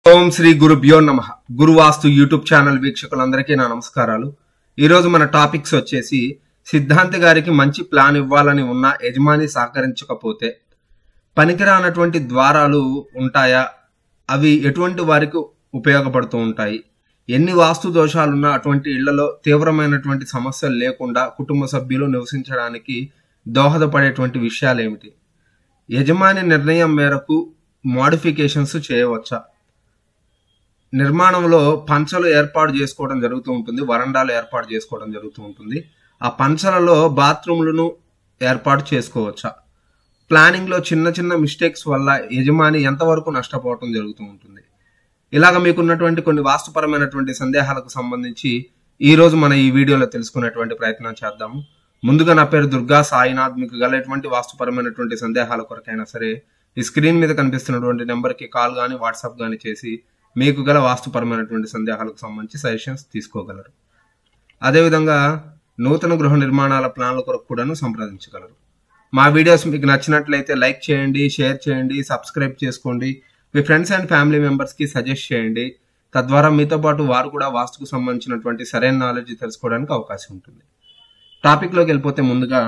ఓం శ్రీ గురుభ్యో నమ గురువాస్తు YouTube channel వీక్షకులందరికీ నా నమస్కారాలు ఈరోజు మన టాపిక్స్ వచ్చేసి సిద్ధాంతి గారికి మంచి ప్లాన్ ఇవ్వాలని ఉన్న యజమాని సహకరించకపోతే పనికిరానటువంటి ద్వారాలు ఉంటాయా అవి ఎటువంటి వారికి ఉపయోగపడుతూ ఉంటాయి ఎన్ని వాస్తు దోషాలున్నా అటువంటి ఇళ్లలో తీవ్రమైనటువంటి సమస్యలు లేకుండా కుటుంబ సభ్యులు నివసించడానికి దోహదపడేటువంటి విషయాలు ఏమిటి యజమాని నిర్ణయం మేరకు మోడిఫికేషన్స్ చేయవచ్చా నిర్మాణంలో పంచలు ఏర్పాటు చేసుకోవడం జరుగుతూ ఉంటుంది వరండాలు ఏర్పాటు చేసుకోవడం జరుగుతూ ఉంటుంది ఆ పంచలలో బాత్రూమ్లను ఏర్పాటు చేసుకోవచ్చా ప్లానింగ్లో చిన్న చిన్న మిస్టేక్స్ వల్ల యజమాని ఎంతవరకు నష్టపోవడం జరుగుతూ ఉంటుంది ఇలాగ మీకున్నటువంటి కొన్ని వాస్తుపరమైనటువంటి సందేహాలకు సంబంధించి ఈ రోజు మన ఈ వీడియోలో తెలుసుకునేటువంటి ప్రయత్నం చేద్దాము ముందుగా నా పేరు దుర్గా సాయినాథ్ మీకు గల ఎటువంటి వాస్తుపరమైనటువంటి సందేహాల కొరకైనా సరే ఈ స్క్రీన్ మీద కనిపిస్తున్నటువంటి నెంబర్కి కాల్ కానీ వాట్సాప్ కానీ చేసి మీకు గల వాస్తుపరమైనటువంటి సందేహాలకు సంబంధించి సజెషన్స్ తీసుకోగలరు అదేవిధంగా నూతన గృహ నిర్మాణాల ప్లాన్ల కొరకు కూడాను సంప్రదించగలరు మా వీడియోస్ మీకు నచ్చినట్లయితే లైక్ చేయండి షేర్ చేయండి సబ్స్క్రైబ్ చేసుకోండి మీ ఫ్రెండ్స్ అండ్ ఫ్యామిలీ మెంబర్స్కి సజెస్ట్ చేయండి తద్వారా మీతో పాటు వారు కూడా వాస్తుకు సంబంధించినటువంటి సరైన నాలెడ్జ్ తెలుసుకోవడానికి అవకాశం ఉంటుంది టాపిక్లోకి వెళ్ళిపోతే ముందుగా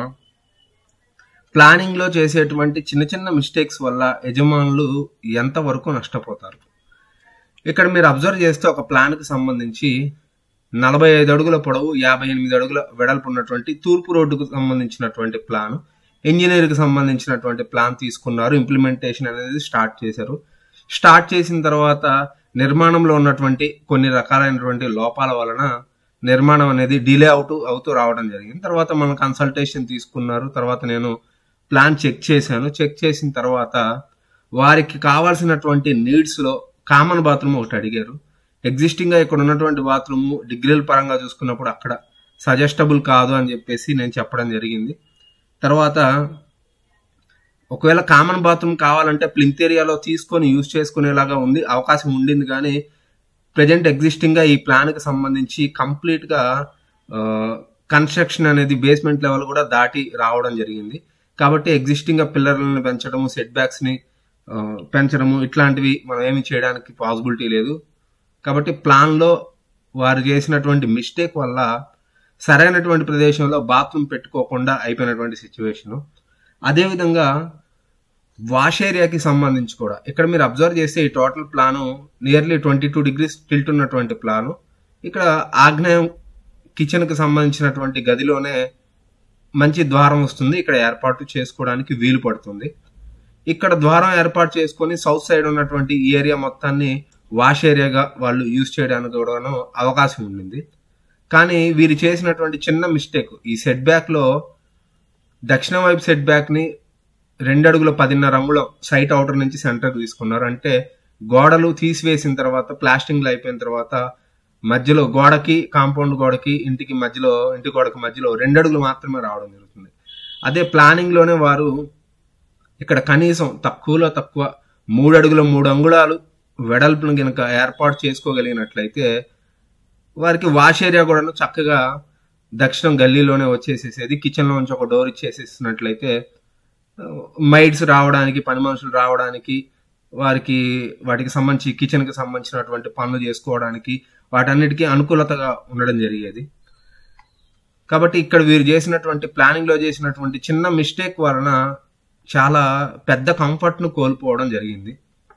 ప్లానింగ్లో చేసేటువంటి చిన్న చిన్న మిస్టేక్స్ వల్ల యజమానులు ఎంతవరకు నష్టపోతారు ఇక్కడ మీరు అబ్జర్వ్ చేస్తే ఒక ప్లాన్కి సంబంధించి నలభై ఐదు అడుగుల పొడవు యాభై ఎనిమిది అడుగుల వెడల్పు ఉన్నటువంటి తూర్పు రోడ్డుకు సంబంధించినటువంటి ప్లాన్ ఇంజనీర్కి సంబంధించినటువంటి ప్లాన్ తీసుకున్నారు ఇంప్లిమెంటేషన్ అనేది స్టార్ట్ చేశారు స్టార్ట్ చేసిన తర్వాత నిర్మాణంలో ఉన్నటువంటి కొన్ని రకాలైనటువంటి లోపాల వలన నిర్మాణం అనేది డిలే అవుతూ అవుతూ రావడం జరిగింది తర్వాత మనం కన్సల్టేషన్ తీసుకున్నారు తర్వాత నేను ప్లాన్ చెక్ చేశాను చెక్ చేసిన తర్వాత వారికి కావాల్సినటువంటి నీడ్స్లో కామన్ బాత్రూమ్ ఒకటి అడిగారు ఎగ్జిస్టింగ్గా ఇక్కడ ఉన్నటువంటి బాత్రూమ్ డిగ్రీల పరంగా చూసుకున్నప్పుడు అక్కడ సజెస్టబుల్ కాదు అని చెప్పేసి నేను చెప్పడం జరిగింది తర్వాత ఒకవేళ కామన్ బాత్రూమ్ కావాలంటే ప్లింత్ ఏరియాలో తీసుకొని యూజ్ చేసుకునేలాగా ఉంది అవకాశం ఉండింది కానీ ప్రజెంట్ ఎగ్జిస్టింగ్గా ఈ ప్లాన్కి సంబంధించి కంప్లీట్గా కన్స్ట్రక్షన్ అనేది బేస్మెంట్ లెవెల్ కూడా దాటి రావడం జరిగింది కాబట్టి ఎగ్జిస్టింగ్గా పిల్లర్లను పెంచడము సెట్ బ్యాక్స్ని పెంచడము ఇట్లాంటివి మనం ఏమి చేయడానికి పాసిబిలిటీ లేదు కాబట్టి ప్లాన్లో వారు చేసినటువంటి మిస్టేక్ వల్ల సరైనటువంటి ప్రదేశంలో బాత్రూమ్ పెట్టుకోకుండా అయిపోయినటువంటి సిచ్యువేషను అదేవిధంగా వాష్ ఏరియాకి సంబంధించి కూడా ఇక్కడ మీరు అబ్జర్వ్ చేస్తే ఈ total plan nearly twenty two degrees tilt ఉన్నటువంటి ప్లాను ఇక్కడ ఆగ్నేయం కిచెన్కి సంబంధించినటువంటి గదిలోనే మంచి ద్వారం వస్తుంది ఇక్కడ ఏర్పాటు చేసుకోవడానికి వీలు పడుతుంది ఇక్కడ ద్వారం ఏర్పాటు చేసుకొని సౌత్ సైడ్ ఉన్నటువంటి ఈ ఏరియా మొత్తాన్ని వాష్ ఏరియాగా వాళ్ళు యూజ్ చేయడానికి కూడాను అవకాశం ఉండింది కానీ వీరు చేసినటువంటి చిన్న మిస్టేక్ ఈ సెట్ బ్యాక్లో దక్షిణ వైపు సెట్ బ్యాక్ని రెండు అడుగుల పదిన్నర అంగుళం సైట్ అవుటర్ నుంచి సెంటర్కి తీసుకున్నారు అంటే గోడలు తీసివేసిన తర్వాత ప్లాస్టింగ్లు అయిపోయిన తర్వాత మధ్యలో గోడకి కాంపౌండ్ గోడకి ఇంటికి మధ్యలో ఇంటి గోడకి మధ్యలో రెండు అడుగులు మాత్రమే రావడం జరుగుతుంది అదే ప్లానింగ్లోనే వారు ఇక్కడ కనీసం తక్కువలో తక్కువ మూడు అడుగుల మూడు అంగుళాలు వెడల్పును కనుక ఏర్పాటు చేసుకోగలిగినట్లయితే వారికి వాష్ ఏరియా కూడా చక్కగా దక్షిణం గల్లీలోనే వచ్చేసేసేది కిచెన్లో నుంచి ఒక డోర్ ఇచ్చేసేసినట్లయితే మైడ్స్ రావడానికి పని మనుషులు రావడానికి వారికి వాటికి సంబంధించి కిచెన్కి సంబంధించినటువంటి పనులు చేసుకోవడానికి వాటన్నిటికీ అనుకూలతగా ఉండడం జరిగేది కాబట్టి ఇక్కడ వీరు చేసినటువంటి ప్లానింగ్లో చేసినటువంటి చిన్న మిస్టేక్ వలన చాలా పెద్ద కంఫర్ట్ను కోల్పోవడం జరిగింది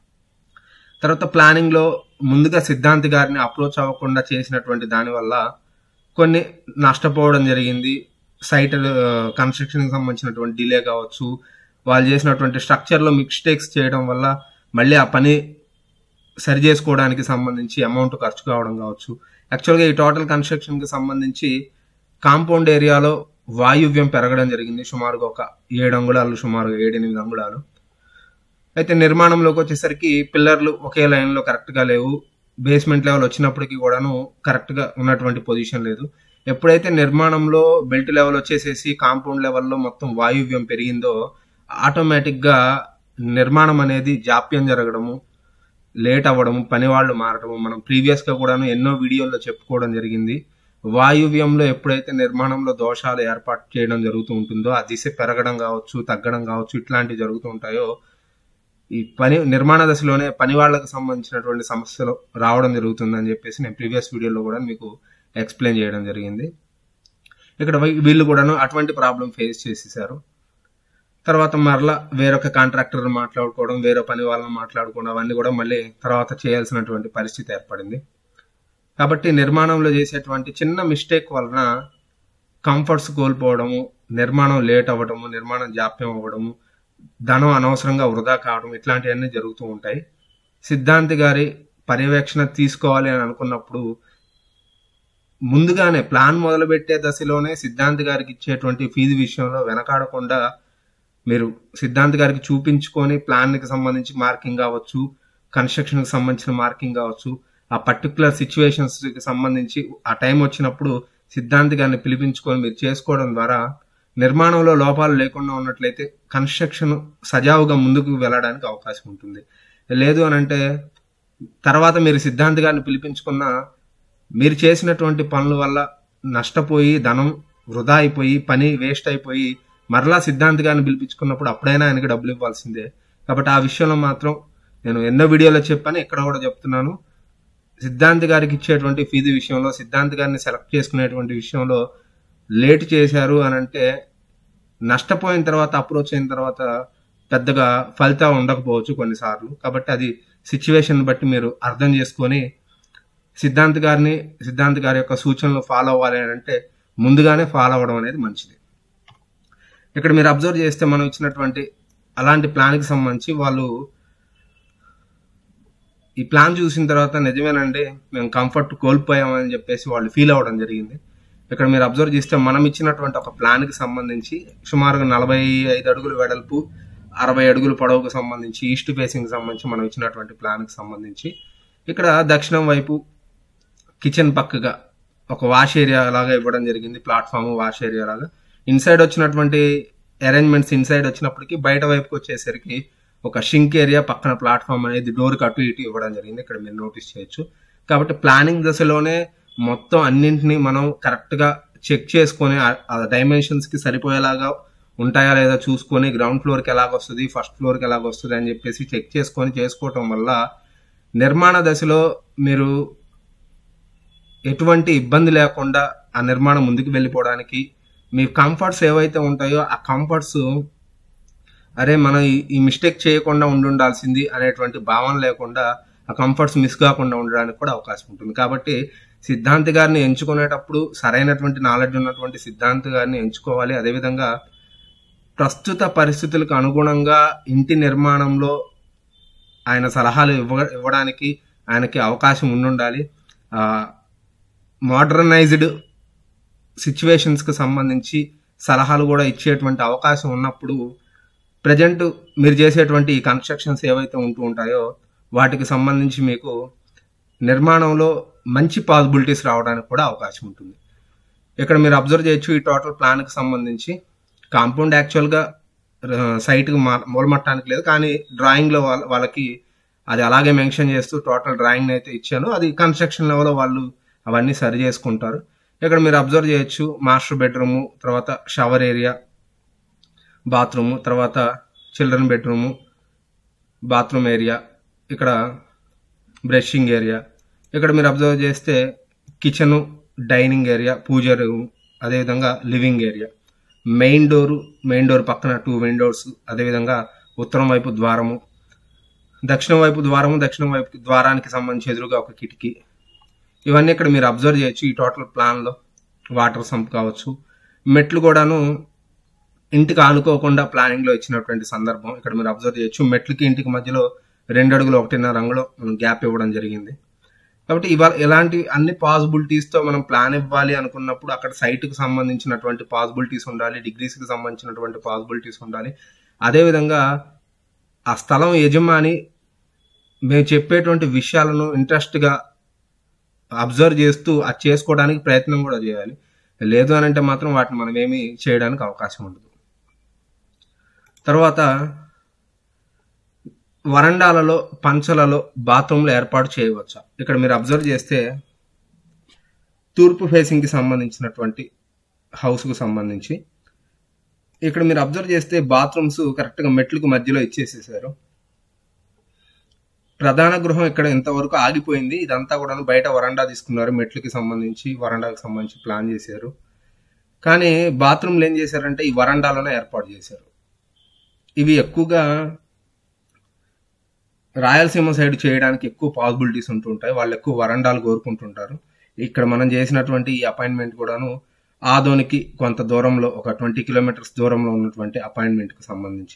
తర్వాత ప్లానింగ్లో ముందుగా సిద్ధాంతి గారిని అప్రోచ్ అవ్వకుండా చేసినటువంటి దానివల్ల కొన్ని నష్టపోవడం జరిగింది సైట్ కన్స్ట్రక్షన్కి సంబంధించినటువంటి డిలే కావచ్చు వాళ్ళు చేసినటువంటి స్ట్రక్చర్లో మిస్టేక్స్ చేయడం వల్ల మళ్ళీ ఆ పని సరి చేసుకోవడానికి సంబంధించి అమౌంట్ ఖర్చు కావడం కావచ్చు యాక్చువల్గా ఈ టోటల్ కన్స్ట్రక్షన్కి సంబంధించి కాంపౌండ్ ఏరియాలో వాయువ్యం పెరగడం జరిగింది సుమారుగా ఒక ఏడు అంగుళాలు సుమారుగా ఏడెనిమిది అంగుళాలు అయితే నిర్మాణంలోకి వచ్చేసరికి పిల్లర్లు ఒకే లైన్లో కరెక్ట్గా లేవు బేస్మెంట్ లెవెల్ వచ్చినప్పటికీ కూడాను కరెక్ట్గా ఉన్నటువంటి పొజిషన్ లేదు ఎప్పుడైతే నిర్మాణంలో బెల్ట్ లెవెల్ వచ్చేసేసి కాంపౌండ్ లెవెల్లో మొత్తం వాయువ్యం పెరిగిందో ఆటోమేటిక్గా నిర్మాణం అనేది జాప్యం జరగడము లేట్ అవ్వడము పని వాళ్ళు మారడము మనం ప్రీవియస్గా కూడాను ఎన్నో వీడియోల్లో చెప్పుకోవడం జరిగింది వాయువ్యంలో ఎప్పుడైతే నిర్మాణంలో దోషాలు ఏర్పాటు చేయడం జరుగుతూ ఉంటుందో ఆ దిశ పెరగడం కావచ్చు తగ్గడం కావచ్చు ఇట్లాంటివి జరుగుతూ ఉంటాయో ఈ పని నిర్మాణ దశలోనే పని వాళ్ళకి సంబంధించినటువంటి సమస్యలు రావడం జరుగుతుందని చెప్పేసి నేను ప్రీవియస్ వీడియోలో కూడా మీకు ఎక్స్ప్లెయిన్ చేయడం జరిగింది ఇక్కడ వీ- వీళ్ళు కూడాను అటువంటి ప్రాబ్లం ఫేస్ చేసేసారు తర్వాత మరలా వేరొక కాంట్రాక్టర్ మాట్లాడుకోవడం వేరే పని వాళ్ళని మాట్లాడుకోవడం అవన్నీ కూడా మళ్ళీ తర్వాత చేయాల్సినటువంటి పరిస్థితి ఏర్పడింది కాబట్టి నిర్మాణంలో చేసేటువంటి చిన్న మిస్టేక్ వలన కంఫర్ట్స్ కోల్పోవడము నిర్మాణం లేట్ అవ్వడము నిర్మాణం జాప్యం అవ్వడము ధనం అనవసరంగా వృధా కావడం ఇట్లాంటివన్నీ జరుగుతూ ఉంటాయి సిద్ధాంతి గారి పర్యవేక్షణ తీసుకోవాలి అని అనుకున్నప్పుడు ముందుగానే ప్లాన్ మొదలుపెట్టే దశలోనే సిద్ధాంతి గారికి ఇచ్చేటువంటి ఫీజు విషయంలో వెనకాడకుండా మీరు సిద్ధాంత్ గారికి చూపించుకొని ప్లాన్కి సంబంధించి మార్కింగ్ కావచ్చు కన్స్ట్రక్షన్కి సంబంధించిన మార్కింగ్ కావచ్చు ఆ పర్టికులర్ సిచ్యువేషన్స్కి సంబంధించి ఆ టైం వచ్చినప్పుడు సిద్ధాంత్ గారిని పిలిపించుకొని మీరు చేసుకోవడం ద్వారా నిర్మాణంలో లోపాలు లేకుండా ఉన్నట్లయితే కన్స్ట్రక్షన్ సజావుగా ముందుకు వెళ్ళడానికి అవకాశం ఉంటుంది లేదు అని అంటే తర్వాత మీరు సిద్ధాంత్ గారిని పిలిపించుకున్న మీరు చేసినటువంటి పనుల వల్ల నష్టపోయి ధనం వృధా అయిపోయి పని వేస్ట్ అయిపోయి మరలా సిద్ధాంత్ గారిని పిలిపించుకున్నప్పుడు అప్పుడైనా ఆయనకి డబ్బులు ఇవ్వాల్సిందే కాబట్టి ఆ విషయంలో మాత్రం నేను ఎన్నో వీడియోలో చెప్పాను ఇక్కడ కూడా చెప్తున్నాను సిద్ధాంత్ గారికి ఇచ్చేటువంటి ఫీజు విషయంలో సిద్ధాంత్ గారిని సెలెక్ట్ చేసుకునేటువంటి విషయంలో లేట్ చేశారు అని అంటే నష్టపోయిన తర్వాత అప్రోచ్ అయిన తర్వాత పెద్దగా ఫలితం ఉండకపోవచ్చు కొన్నిసార్లు కాబట్టి అది సిచ్యువేషన్ బట్టి మీరు అర్థం చేసుకొని సిద్ధాంత్ గారిని సిద్ధాంత్ గారి యొక్క సూచనలు ఫాలో అవ్వాలి అని అంటే ముందుగానే ఫాలో అవ్వడం అనేది మంచిది ఇక్కడ మీరు అబ్జర్వ్ చేస్తే మనం ఇచ్చినటువంటి అలాంటి ప్లాన్కి సంబంధించి వాళ్ళు ఈ ప్లాన్ చూసిన తర్వాత నిజమేనండి మేము కంఫర్ట్ కోల్పోయామని చెప్పేసి వాళ్ళు ఫీల్ అవ్వడం జరిగింది ఇక్కడ మీరు అబ్జర్వ్ చేస్తే మనం ఇచ్చినటువంటి ఒక ప్లాన్కి సంబంధించి సుమారుగా నలభై ఐదు అడుగులు వెడల్పు అరవై అడుగులు పొడవుకు సంబంధించి ఈస్ట్ ఫేసింగ్ సంబంధించి మనం ఇచ్చినటువంటి ప్లాన్కి సంబంధించి ఇక్కడ దక్షిణం వైపు కిచెన్ పక్కగా ఒక వాష్ ఏరియా లాగా ఇవ్వడం జరిగింది ప్లాట్ఫామ్ వాష్ ఏరియా లాగా ఇన్సైడ్ వచ్చినటువంటి అరేంజ్మెంట్స్ ఇన్సైడ్ వచ్చినప్పటికి బయట వైపుకి వచ్చేసరికి ఒక షింక్ ఏరియా పక్కన ప్లాట్ఫామ్ అనేది డోర్ అటు ఇటు ఇవ్వడం జరిగింది ఇక్కడ మీరు నోటీస్ చేయొచ్చు కాబట్టి ప్లానింగ్ దశలోనే మొత్తం అన్నింటినీ మనం కరెక్ట్ గా చెక్ చేసుకొని ఆ డైమెన్షన్స్ కి సరిపోయేలాగా ఉంటాయా లేదా చూసుకొని గ్రౌండ్ ఫ్లోర్ కి ఎలాగ వస్తుంది ఫస్ట్ ఫ్లోర్ కి ఎలాగ వస్తుంది అని చెప్పేసి చెక్ చేసుకొని చేసుకోవటం వల్ల నిర్మాణ దశలో మీరు ఎటువంటి ఇబ్బంది లేకుండా ఆ నిర్మాణం ముందుకు వెళ్ళిపోవడానికి మీ కంఫర్ట్స్ ఏవైతే ఉంటాయో ఆ కంఫర్ట్స్ అరే మనం ఈ- ఈ మిస్టేక్ చేయకుండా ఉండి ఉండాల్సింది అనేటువంటి భావన లేకుండా ఆ కంఫర్ట్స్ మిస్ కాకుండా ఉండడానికి కూడా అవకాశం ఉంటుంది కాబట్టి సిద్ధాంతి గారిని ఎంచుకునేటప్పుడు సరైనటువంటి నాలెడ్జ్ ఉన్నటువంటి సిద్ధాంతి గారిని ఎంచుకోవాలి అదేవిధంగా ప్రస్తుత పరిస్థితులకు అనుగుణంగా ఇంటి నిర్మాణంలో ఆయన సలహాలు ఇవ్వ ఇవ్వడానికి ఆయనకి అవకాశం ఉండుండాలి మోడర్నైజ్డ్ సిచ్యువేషన్స్కి సంబంధించి సలహాలు కూడా ఇచ్చేటువంటి అవకాశం ఉన్నప్పుడు ప్రజెంట్ మీరు చేసేటువంటి ఈ కన్స్ట్రక్షన్స్ ఏవైతే ఉంటూ ఉంటాయో వాటికి సంబంధించి మీకు నిర్మాణంలో మంచి పాసిబిలిటీస్ రావడానికి కూడా అవకాశం ఉంటుంది ఇక్కడ మీరు అబ్జర్వ్ చేయొచ్చు ఈ టోటల్ ప్లాన్కి సంబంధించి కాంపౌండ్ యాక్చువల్గా సైట్కి మూలమట్టడానికి లేదు కానీ డ్రాయింగ్లో వాళ్ళ వాళ్ళకి అది అలాగే మెన్షన్ చేస్తూ టోటల్ డ్రాయింగ్ అయితే ఇచ్చాను అది కన్స్ట్రక్షన్ లెవెల్ వాళ్ళు అవన్నీ సరి చేసుకుంటారు ఇక్కడ మీరు అబ్జర్వ్ చేయొచ్చు మాస్టర్ బెడ్రూము తర్వాత షవర్ ఏరియా బాత్రూము తర్వాత చిల్డ్రన్ బెడ్రూము బాత్రూమ్ ఏరియా ఇక్కడ బ్రషింగ్ ఏరియా ఇక్కడ మీరు అబ్జర్వ్ చేస్తే kitchen dining area puja room అదేవిధంగా living area main door main door పక్కన టూ విండోస్ అదేవిధంగా ఉత్తరం వైపు ద్వారము దక్షిణం వైపు ద్వారము దక్షిణం వైపు ద్వారానికి సంబంధించి ఎదురుగా ఒక కిటికీ ఇవన్నీ ఇక్కడ మీరు అబ్జర్వ్ చేయొచ్చు ఈ టోటల్ ప్లాన్లో వాటర్ సంప్ కావచ్చు మెట్లు కూడాను ఇంటికి ఆనుకోకుండా ప్లానింగ్ లో ఇచ్చినటువంటి సందర్భం ఇక్కడ మీరు అబ్జర్వ్ చేయొచ్చు మెట్లకి ఇంటికి మధ్యలో రెండు అడుగులు ఒకటిన్నర రంగులో మనం గ్యాప్ ఇవ్వడం జరిగింది కాబట్టి ఇవాళ ఇలాంటి అన్ని పాసిబిలిటీస్ తో మనం ప్లాన్ ఇవ్వాలి అనుకున్నప్పుడు అక్కడ సైట్ కు సంబంధించినటువంటి పాసిబిలిటీస్ ఉండాలి డిగ్రీస్ కి సంబంధించినటువంటి పాసిబిలిటీస్ ఉండాలి అదేవిధంగా ఆ స్థలం యజమాని మేము చెప్పేటువంటి విషయాలను ఇంట్రెస్ట్ గా అబ్జర్వ్ చేస్తూ అది చేసుకోవడానికి ప్రయత్నం కూడా చేయాలి లేదు అని అంటే మాత్రం వాటిని మనం ఏమి చేయడానికి అవకాశం ఉండదు తర్వాత వరండాలలో పంచలలో బాత్రూమ్లు ఏర్పాటు చేయవచ్చా ఇక్కడ మీరు అబ్జర్వ్ చేస్తే తూర్పు ఫేసింగ్కి సంబంధించినటువంటి హౌస్కు సంబంధించి ఇక్కడ మీరు అబ్జర్వ్ చేస్తే బాత్రూమ్స్ కరెక్ట్గా మెట్లకు మధ్యలో ఇచ్చేసేసారు ప్రధాన గృహం ఇక్కడ ఇంతవరకు ఆగిపోయింది ఇదంతా కూడా బయట వరండా తీసుకున్నారు మెట్లకి సంబంధించి వరండాకి సంబంధించి ప్లాన్ చేశారు కానీ బాత్రూమ్లు ఏం చేశారంటే ఈ వరండాలోనే ఏర్పాటు చేశారు ఇవి ఎక్కువగా రాయలసీమ సైడ్ చేయడానికి ఎక్కువ పాసిబిలిటీస్ ఉంటుంటాయి వాళ్ళు ఎక్కువ వరండాలు కోరుకుంటుంటారు ఇక్కడ మనం చేసినటువంటి ఈ అపాయింట్మెంట్ కూడాను ఆదోనికి కొంత దూరంలో ఒక ట్వంటీ కిలోమీటర్స్ దూరంలో ఉన్నటువంటి అపాయింట్మెంట్కి సంబంధించి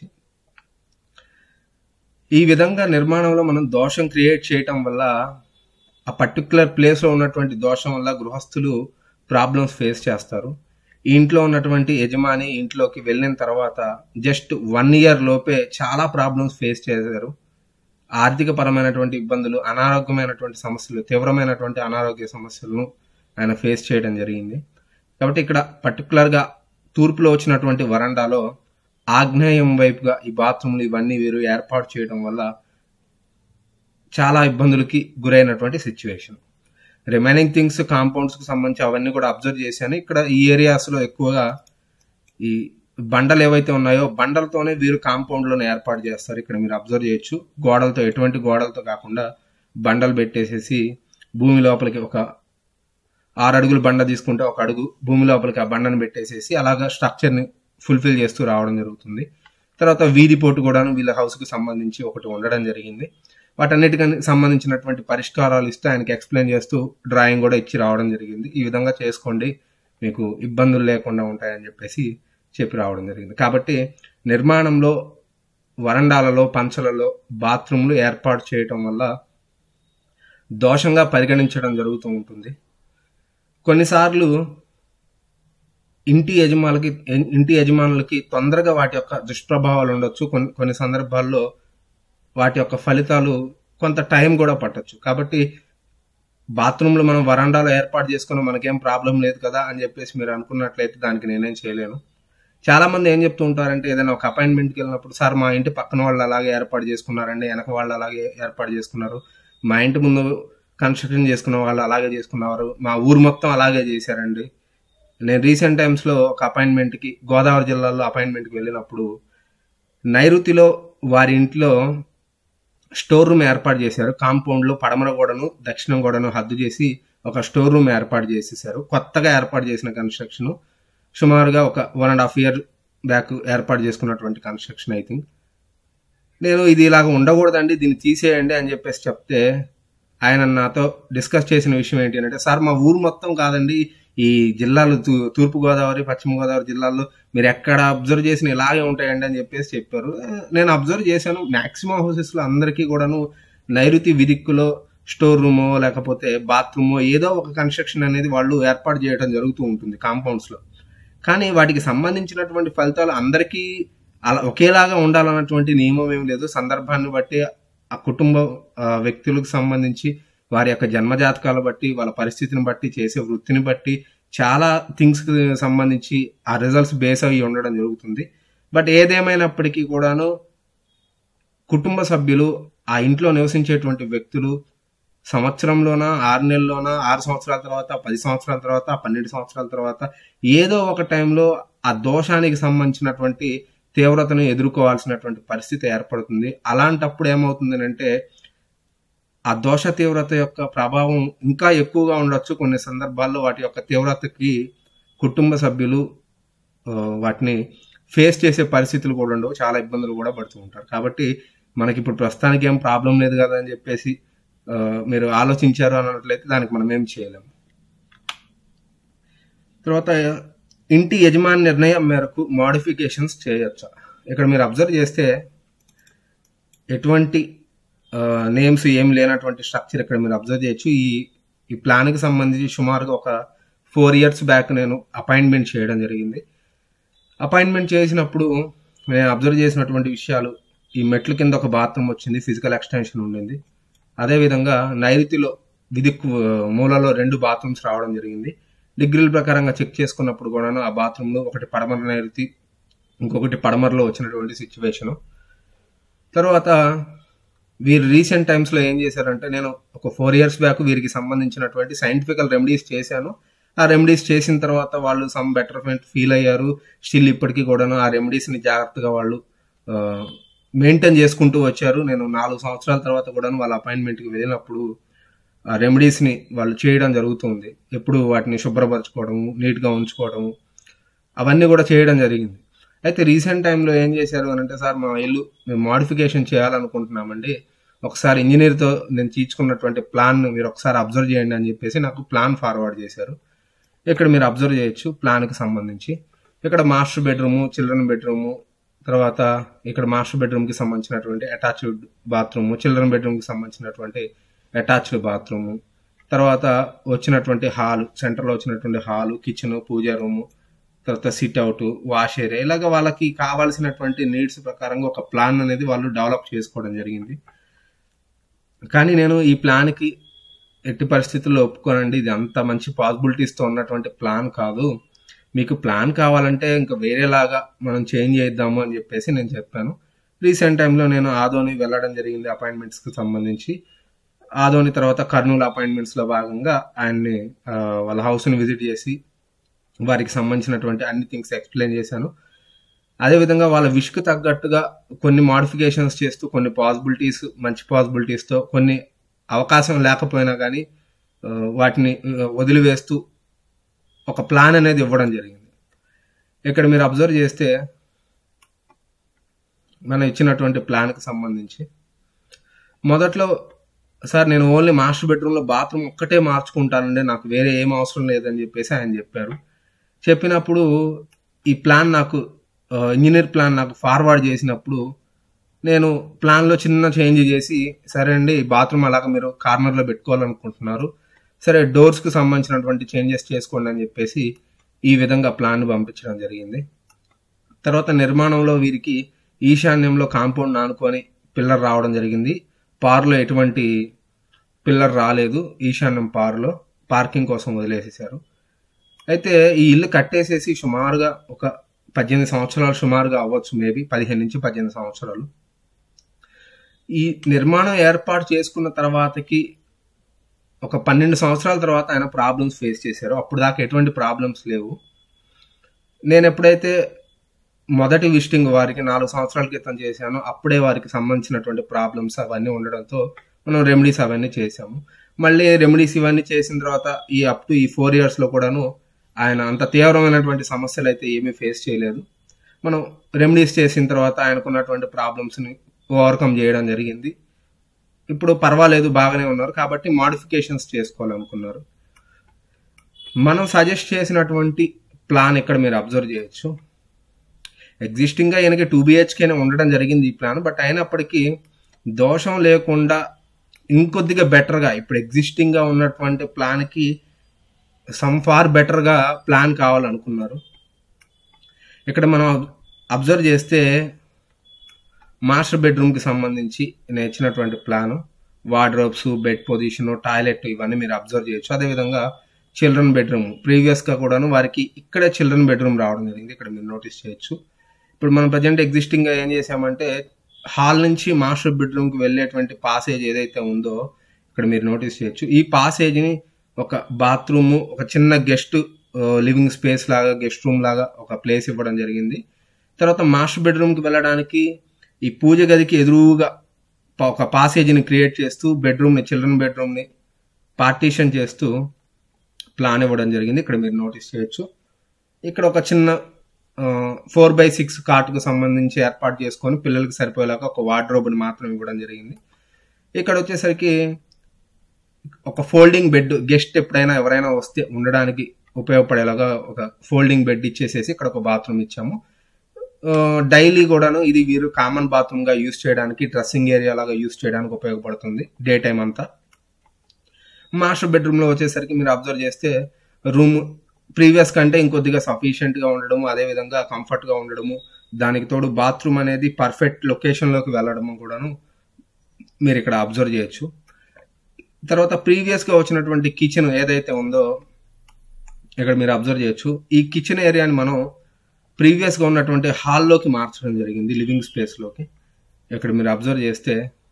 ఈ విధంగా నిర్మాణంలో మనం దోషం క్రియేట్ చేయటం వల్ల ఆ పర్టికులర్ ప్లేస్లో ఉన్నటువంటి దోషం వల్ల గృహస్థులు ప్రాబ్లమ్స్ ఫేస్ చేస్తారు ఈ ఇంట్లో ఉన్నటువంటి యజమాని ఇంట్లోకి వెళ్ళిన తర్వాత జస్ట్ వన్ ఇయర్ లోపే చాలా ప్రాబ్లమ్స్ ఫేస్ చేశారు ఆర్థిక పరమైనటువంటి ఇబ్బందులు అనారోగ్యమైనటువంటి సమస్యలు తీవ్రమైనటువంటి అనారోగ్య సమస్యలను ఆయన ఫేస్ చేయడం జరిగింది కాబట్టి ఇక్కడ పర్టికులర్గా తూర్పులో వచ్చినటువంటి వరండాలో ఆగ్నేయం వైపుగా ఈ బాత్రూమ్లు ఇవన్నీ వీరు ఏర్పాటు చేయడం వల్ల చాలా ఇబ్బందులకి గురైనటువంటి సిచ్యువేషన్ రిమైనింగ్ థింగ్స్ కాంపౌండ్స్కి సంబంధించి అవన్నీ కూడా అబ్జర్వ్ చేశాను ఇక్కడ ఈ ఏరియాస్లో ఎక్కువగా ఈ బండలు ఏవైతే ఉన్నాయో బండలతోనే వీరు కాంపౌండ్లను ఏర్పాటు చేస్తారు ఇక్కడ మీరు అబ్జర్వ్ చేయొచ్చు గోడలతో ఎటువంటి గోడలతో కాకుండా బండలు పెట్టేసేసి భూమి లోపలికి ఒక ఆరు అడుగులు బండ తీసుకుంటే ఒక అడుగు భూమి లోపలికి ఆ బండను పెట్టేసేసి అలాగా స్ట్రక్చర్ని ఫుల్ఫిల్ చేస్తూ రావడం జరుగుతుంది తర్వాత వీధి పోటు కూడాను వీళ్ళ హౌస్కి సంబంధించి ఒకటి ఉండడం జరిగింది వాటన్నిటికీ సంబంధించినటువంటి పరిష్కారాలు ఇస్తూ ఆయనకి ఎక్స్ప్లెయిన్ చేస్తూ డ్రాయింగ్ కూడా ఇచ్చి రావడం జరిగింది ఈ విధంగా చేసుకోండి మీకు ఇబ్బందులు లేకుండా ఉంటాయని చెప్పేసి చెప్పి రావడం జరిగింది కాబట్టి నిర్మాణంలో వరండాలలో పంచలలో బాత్రూమ్లు ఏర్పాటు చేయటం వల్ల దోషంగా పరిగణించడం జరుగుతూ ఉంటుంది కొన్నిసార్లు ఇంటి యజమానులకి ఇంటి యజమానులకి తొందరగా వాటి యొక్క దుష్ప్రభావాలు ఉండొచ్చు కొన్ని కొన్ని సందర్భాల్లో వాటి యొక్క ఫలితాలు కొంత టైం కూడా పట్టొచ్చు కాబట్టి బాత్రూంలో మనం వరండాలో ఏర్పాటు చేసుకుని మనకేం ప్రాబ్లం లేదు కదా అని చెప్పేసి మీరు అనుకున్నట్లయితే దానికి నేనేం చేయలేను చాలా మంది ఏం చెప్తూ ఉంటారంటే ఏదైనా ఒక అపాయింట్మెంట్కి వెళ్ళినప్పుడు సార్ మా ఇంటి పక్కన వాళ్ళు అలాగే ఏర్పాటు చేసుకున్నారండి వెనక వాళ్ళు అలాగే ఏర్పాటు చేసుకున్నారు మా ఇంటి ముందు కన్స్ట్రక్షన్ చేసుకున్న వాళ్ళు అలాగే చేసుకున్నారు మా ఊరు మొత్తం అలాగే చేశారండి నేను రీసెంట్ టైమ్స్లో ఒక అపాయింట్మెంట్కి గోదావరి జిల్లాలో అపాయింట్మెంట్కి వెళ్ళినప్పుడు నైరుతిలో వారి ఇంట్లో స్టోర్ రూమ్ ఏర్పాటు చేశారు కాంపౌండ్లో పడమర గోడను దక్షిణం గోడను హద్దు చేసి ఒక స్టోర్ రూమ్ ఏర్పాటు చేసేసారు కొత్తగా ఏర్పాటు చేసిన కన్స్ట్రక్షన్ సుమారుగా ఒక one and half year back ఏర్పాటు చేసుకున్నటువంటి కన్స్ట్రక్షన్ ఐ థింక్ నేను ఇది ఇలాగ ఉండకూడదండి దీన్ని తీసేయండి అని చెప్పేసి చెప్తే ఆయన నాతో డిస్కస్ చేసిన విషయం ఏంటి అంటే సార్ మా ఊరు మొత్తం కాదండి ఈ జిల్లాలు తూర్పు గోదావరి పశ్చిమ గోదావరి జిల్లాల్లో మీరు ఎక్కడ అబ్జర్వ్ చేసిన ఇలాగే ఉంటాయండి అని చెప్పేసి చెప్పారు నేను అబ్జర్వ్ చేశాను మాక్సిమం హౌసెస్లో అందరికీ కూడాను నైరుతి విదిక్కులో స్టోర్ రూమో లేకపోతే బాత్రూమో ఏదో ఒక కన్స్ట్రక్షన్ అనేది వాళ్ళు ఏర్పాటు చేయడం జరుగుతూ ఉంటుంది కాంపౌండ్స్లో కానీ వాటికి సంబంధించినటువంటి ఫలితాలు అందరికీ అలా ఒకేలాగా ఉండాలన్నటువంటి నియమం ఏం లేదు సందర్భాన్ని బట్టి ఆ కుటుంబ వ్యక్తులకు సంబంధించి వారి యొక్క జన్మజాతకాలు బట్టి వాళ్ళ పరిస్థితిని బట్టి చేసే వృత్తిని బట్టి చాలా థింగ్స్కి సంబంధించి ఆ రిజల్ట్స్ బేస్ అయ్యి ఉండడం జరుగుతుంది బట్ ఏదేమైనప్పటికీ కూడాను కుటుంబ సభ్యులు ఆ ఇంట్లో నివసించేటువంటి వ్యక్తులు సంవత్సరంలోన ఆరు నెలల్లోన ఆరు సంవత్సరాల తర్వాత పది సంవత్సరాల తర్వాత పన్నెండు సంవత్సరాల తర్వాత ఏదో ఒక టైంలో ఆ దోషానికి సంబంధించినటువంటి తీవ్రతను ఎదుర్కోవాల్సినటువంటి పరిస్థితి ఏర్పడుతుంది అలాంటప్పుడు ఏమవుతుంది అంటే ఆ దోష తీవ్రత యొక్క ప్రభావం ఇంకా ఎక్కువగా ఉండొచ్చు కొన్ని సందర్భాల్లో వాటి యొక్క తీవ్రతకి కుటుంబ సభ్యులు వాటిని ఫేస్ చేసే పరిస్థితులు కూడా ఉండవు చాలా ఇబ్బందులు కూడా పడుతూ ఉంటారు కాబట్టి మనకి ఇప్పుడు ప్రస్తుతానికి ఏం ప్రాబ్లం లేదు కదా అని చెప్పేసి మీరు ఆలోచించారు అన్నట్లయితే దానికి మనం ఏం చేయలేము తర్వాత ఇంటి యజమాని నిర్ణయం మేరకు మోడిఫికేషన్స్ చేయొచ్చా ఇక్కడ మీరు అబ్జర్వ్ చేస్తే ఎటువంటి నేమ్స్ ఏం లేనటువంటి స్ట్రక్చర్ ఇక్కడ మీరు అబ్జర్వ్ చేయొచ్చు ఈ ఈ ప్లాన్కి సంబంధించి సుమారుగా ఒక ఫోర్ ఇయర్స్ బ్యాక్ నేను అపాయింట్మెంట్ చేయడం జరిగింది అపాయింట్మెంట్ చేసినప్పుడు నేను అబ్జర్వ్ చేసినటువంటి విషయాలు ఈ మెట్ల కింద ఒక బాత్రూమ్ వచ్చింది ఫిజికల్ ఎక్స్టెన్షన్ ఉండింది అదేవిధంగా నైరుతిలో విదిక్కు మూలలో రెండు బాత్రూమ్స్ రావడం జరిగింది డిగ్రీల ప్రకారంగా చెక్ చేసుకున్నప్పుడు కూడాను ఆ బాత్రూంలో ఒకటి పడమర నైరుతి ఇంకొకటి పడమరలో వచ్చినటువంటి సిచ్యువేషను తర్వాత వీరు రీసెంట్ టైమ్స్లో ఏం చేశారంటే నేను ఒక ఫోర్ ఇయర్స్ బ్యాక్ వీరికి సంబంధించినటువంటి సైంటిఫికల్ రెమెడీస్ చేశాను ఆ రెమెడీస్ చేసిన తర్వాత వాళ్ళు సమ్ బెటర్మెంట్ ఫీల్ అయ్యారు స్టిల్ ఇప్పటికీ కూడాను ఆ రెమెడీస్ని జాగ్రత్తగా వాళ్ళు మెయింటైన్ చేసుకుంటూ వచ్చారు నేను నాలుగు సంవత్సరాల తర్వాత కూడా వాళ్ళ అపాయింట్మెంట్కి వెళ్ళినప్పుడు ఆ రెమెడీస్ని వాళ్ళు చేయడం జరుగుతుంది ఎప్పుడు వాటిని శుభ్రపరచుకోవడము నీట్గా ఉంచుకోవడము అవన్నీ కూడా చేయడం జరిగింది అయితే రీసెంట్ టైంలో ఏం చేశారు అని అంటే సార్ మా ఇల్లు మేము మాడిఫికేషన్ చేయాలనుకుంటున్నామండి ఒకసారి ఇంజనీర్తో నేను తీర్చుకున్నటువంటి ప్లాన్ మీరు ఒకసారి అబ్జర్వ్ చేయండి అని చెప్పేసి నాకు ప్లాన్ ఫార్వర్డ్ చేశారు ఇక్కడ మీరు అబ్జర్వ్ చేయొచ్చు ప్లాన్కి సంబంధించి ఇక్కడ మాస్టర్ బెడ్రూము చిల్డ్రన్ బెడ్రూము తర్వాత ఇక్కడ మాస్టర్ బెడ్రూమ్కి సంబంధించినటువంటి అటాచ్డ్ బాత్రూము చిల్డ్రన్ బెడ్రూమ్కి సంబంధించినటువంటి అటాచ్డ్ బాత్రూము తర్వాత వచ్చినటువంటి హాల్ సెంటర్లో వచ్చినటువంటి హాలు కిచెన్ పూజా రూము తర్వాత సిట్ అవుట్ వాష్ ఏరియా ఇలాగ వాళ్ళకి కావాల్సినటువంటి నీడ్స్ ప్రకారంగా ఒక ప్లాన్ అనేది వాళ్ళు డెవలప్ చేసుకోవడం జరిగింది కానీ నేను ఈ ప్లాన్కి ఎట్టి పరిస్థితుల్లో ఒప్పుకోనండి ఇది అంత మంచి పాసిబిలిటీస్తో ఉన్నటువంటి ప్లాన్ కాదు మీకు ప్లాన్ కావాలంటే ఇంకా వేరేలాగా మనం చేంజ్ చేద్దాము అని చెప్పేసి నేను చెప్పాను రీసెంట్ టైంలో నేను ఆదోని వెళ్ళడం జరిగింది అపాయింట్మెంట్స్కి సంబంధించి ఆదోని తర్వాత కర్నూలు అపాయింట్మెంట్స్లో భాగంగా ఆయన్ని ఆ, వాళ్ళ హౌస్ని విజిట్ చేసి వారికి సంబంధించినటువంటి అన్ని థింగ్స్ ఎక్స్ప్లెయిన్ చేశాను అదేవిధంగా వాళ్ళ విష్కు తగ్గట్టుగా కొన్ని మాడిఫికేషన్స్ చేస్తూ కొన్ని పాసిబిలిటీస్ మంచి పాసిబిలిటీస్తో కొన్ని అవకాశం లేకపోయినా కానీ ఆ, వాటిని ఆ, వదిలివేస్తూ ఒక ప్లాన్ అనేది ఇవ్వడం జరిగింది ఇక్కడ మీరు అబ్జర్వ్ చేస్తే మనం ఇచ్చినటువంటి ప్లాన్కి సంబంధించి మొదట్లో సార్ నేను ఓన్లీ మాస్టర్ బెడ్రూమ్లో బాత్రూమ్ ఒక్కటే మార్చుకుంటానండి నాకు వేరే ఏం అవసరం లేదని చెప్పేసి ఆయన చెప్పారు చెప్పినప్పుడు ఈ ప్లాన్ నాకు ఆ, ఇంజనీర్ ప్లాన్ నాకు ఫార్వర్డ్ చేసినప్పుడు నేను ప్లాన్లో చిన్న చేంజ్ చేసి సరే అండి బాత్రూమ్ అలాగ మీరు కార్నర్లో పెట్టుకోవాలనుకుంటున్నారు సరే డోర్స్కి సంబంధించినటువంటి చేంజెస్ చేసుకోండి అని చెప్పేసి ఈ విధంగా ప్లాన్ పంపించడం జరిగింది తర్వాత నిర్మాణంలో వీరికి ఈశాన్యంలో కాంపౌండ్ నానుకొని పిల్లర్ రావడం జరిగింది పార్లో ఎటువంటి పిల్లర్ రాలేదు ఈశాన్యం పార్లో పార్కింగ్ కోసం వదిలేసేసారు అయితే ఈ ఇల్లు కట్టేసేసి సుమారుగా ఒక పద్దెనిమిది సంవత్సరాలు సుమారుగా అవ్వచ్చు మేబీ పదిహేను నుంచి పద్దెనిమిది సంవత్సరాలు ఈ నిర్మాణం ఏర్పాటు చేసుకున్న తర్వాతకి ఒక పన్నెండు సంవత్సరాల తర్వాత ఆయన ప్రాబ్లమ్స్ ఫేస్ చేశారు అప్పుడు దాకా ఎటువంటి ప్రాబ్లమ్స్ లేవు నేను ఎప్పుడైతే మొదటి విజిటింగ్ వారికి నాలుగు సంవత్సరాల క్రితం చేశానో అప్పుడే వారికి సంబంధించినటువంటి ప్రాబ్లమ్స్ అవన్నీ ఉండడంతో మనం రెమెడీస్ అవన్నీ చేసాము మళ్ళీ రెమెడీస్ ఇవన్నీ చేసిన తర్వాత ఈ అప్ టు ఈ ఫోర్ ఇయర్స్లో కూడాను ఆయన అంత తీవ్రమైనటువంటి సమస్యలు అయితే ఏమీ ఫేస్ చేయలేదు మనం రెమెడీస్ చేసిన తర్వాత ఆయనకున్నటువంటి ప్రాబ్లమ్స్ని ఓవర్కమ్ చేయడం జరిగింది ఇప్పుడు పర్వాలేదు బాగానే ఉన్నారు కాబట్టి మాడిఫికేషన్స్ చేసుకోవాలనుకున్నారు మనం సజెస్ట్ చేసినటువంటి ప్లాన్ ఇక్కడ మీరు అబ్జర్వ్ చేయొచ్చు ఎగ్జిస్టింగ్ గా ఈయనకి టూ బిహెచ్కేనే ఉండడం జరిగింది ఈ ప్లాన్ బట్ అయినప్పటికీ దోషం లేకుండా ఇంకొద్దిగా బెటర్గా ఇప్పుడు ఎగ్జిస్టింగ్ గా ఉన్నటువంటి ప్లాన్ కి సమ్ ఫార్ బెటర్ గా ప్లాన్ కావాలనుకున్నారు ఇక్కడ మనం అబ్జర్వ్ చేస్తే మాస్టర్ బెడ్రూమ్ కి సంబంధించి నేను ఇచ్చినటువంటి plan wardrobes bed position toilet ఇవన్నీ మీరు అబ్జర్వ్ చేయొచ్చు అదేవిధంగా చిల్డ్రన్ బెడ్రూమ్ ప్రీవియస్ గా కూడాను వారికి ఇక్కడే చిల్డ్రన్ బెడ్రూమ్ రావడం జరిగింది ఇక్కడ మీరు నోటీస్ చేయొచ్చు ఇప్పుడు మనం ప్రజెంట్ ఎగ్జిస్టింగ్ గా ఏం చేసామంటే హాల్ నుంచి మాస్టర్ బెడ్రూమ్ కి వెళ్ళేటువంటి పాసేజ్ ఏదైతే ఉందో ఇక్కడ మీరు నోటీస్ చేయొచ్చు ఈ పాసేజ్ ని ఒక బాత్రూమ్ ఒక చిన్న గెస్ట్ లివింగ్ స్పేస్ లాగా గెస్ట్ రూమ్ లాగా ఒక ప్లేస్ ఇవ్వడం జరిగింది తర్వాత మాస్టర్ బెడ్రూమ్ కి వెళ్ళడానికి ఈ పూజ గదికి ఎదురుగా ప- ఒక పాసేజీని క్రియేట్ చేస్తూ బెడ్రూమ్ ని చిల్డ్రన్ బెడ్రూమ్ ని పార్టీషన్ చేస్తూ ప్లాన్ ఇవ్వడం జరిగింది ఇక్కడ మీరు నోటీస్ చేయొచ్చు ఇక్కడ ఒక చిన్న ఫోర్ బై సిక్స్ కు సంబంధించి ఏర్పాటు చేసుకొని పిల్లలకి సరిపోయేలాగా ఒక వార్డ్రోబ్ని మాత్రం ఇవ్వడం జరిగింది ఇక్కడ వచ్చేసరికి ఒక ఫోల్డింగ్ బెడ్ గెస్ట్ ఎప్పుడైనా ఎవరైనా వస్తే ఉండడానికి ఉపయోగపడేలాగా ఒక ఫోల్డింగ్ బెడ్ ఇచ్చేసేసి ఇక్కడ ఒక బాత్రూమ్ ఇచ్చాము డైలీ కూడాను ఇది వీరు కామన్ బాత్రూమ్ గా యూస్ చేయడానికి డ్రెస్సింగ్ ఏరియా లాగా యూస్ చేయడానికి ఉపయోగపడుతుంది డే టైం అంతా మాస్టర్ బెడ్రూమ్ లో వచ్చేసరికి మీరు అబ్జర్వ్ చేస్తే రూమ్ ప్రీవియస్ కంటే ఇంకొద్దిగా సఫిషియెంట్ గా ఉండడము అదే విధంగా కంఫర్ట్ గా ఉండడము దానికి తోడు బాత్రూమ్ అనేది పర్ఫెక్ట్ లొకేషన్ లోకి వెళ్ళడము కూడాను మీరు ఇక్కడ అబ్జర్వ్ చేయొచ్చు తర్వాత ప్రీవియస్ గా వచ్చినటువంటి కిచెన్ ఏదైతే ఉందో ఇక్కడ మీరు అబ్జర్వ్ చేయొచ్చు ఈ కిచెన్ ఏరియాని మనం ప్రీవియస్ గా ఉన్నటువంటి హాల్లోకి మార్చడం జరిగింది లివింగ్ స్పేస్ లోకి ఇక్కడ మీరు అబ్జర్వ్ చేస్తే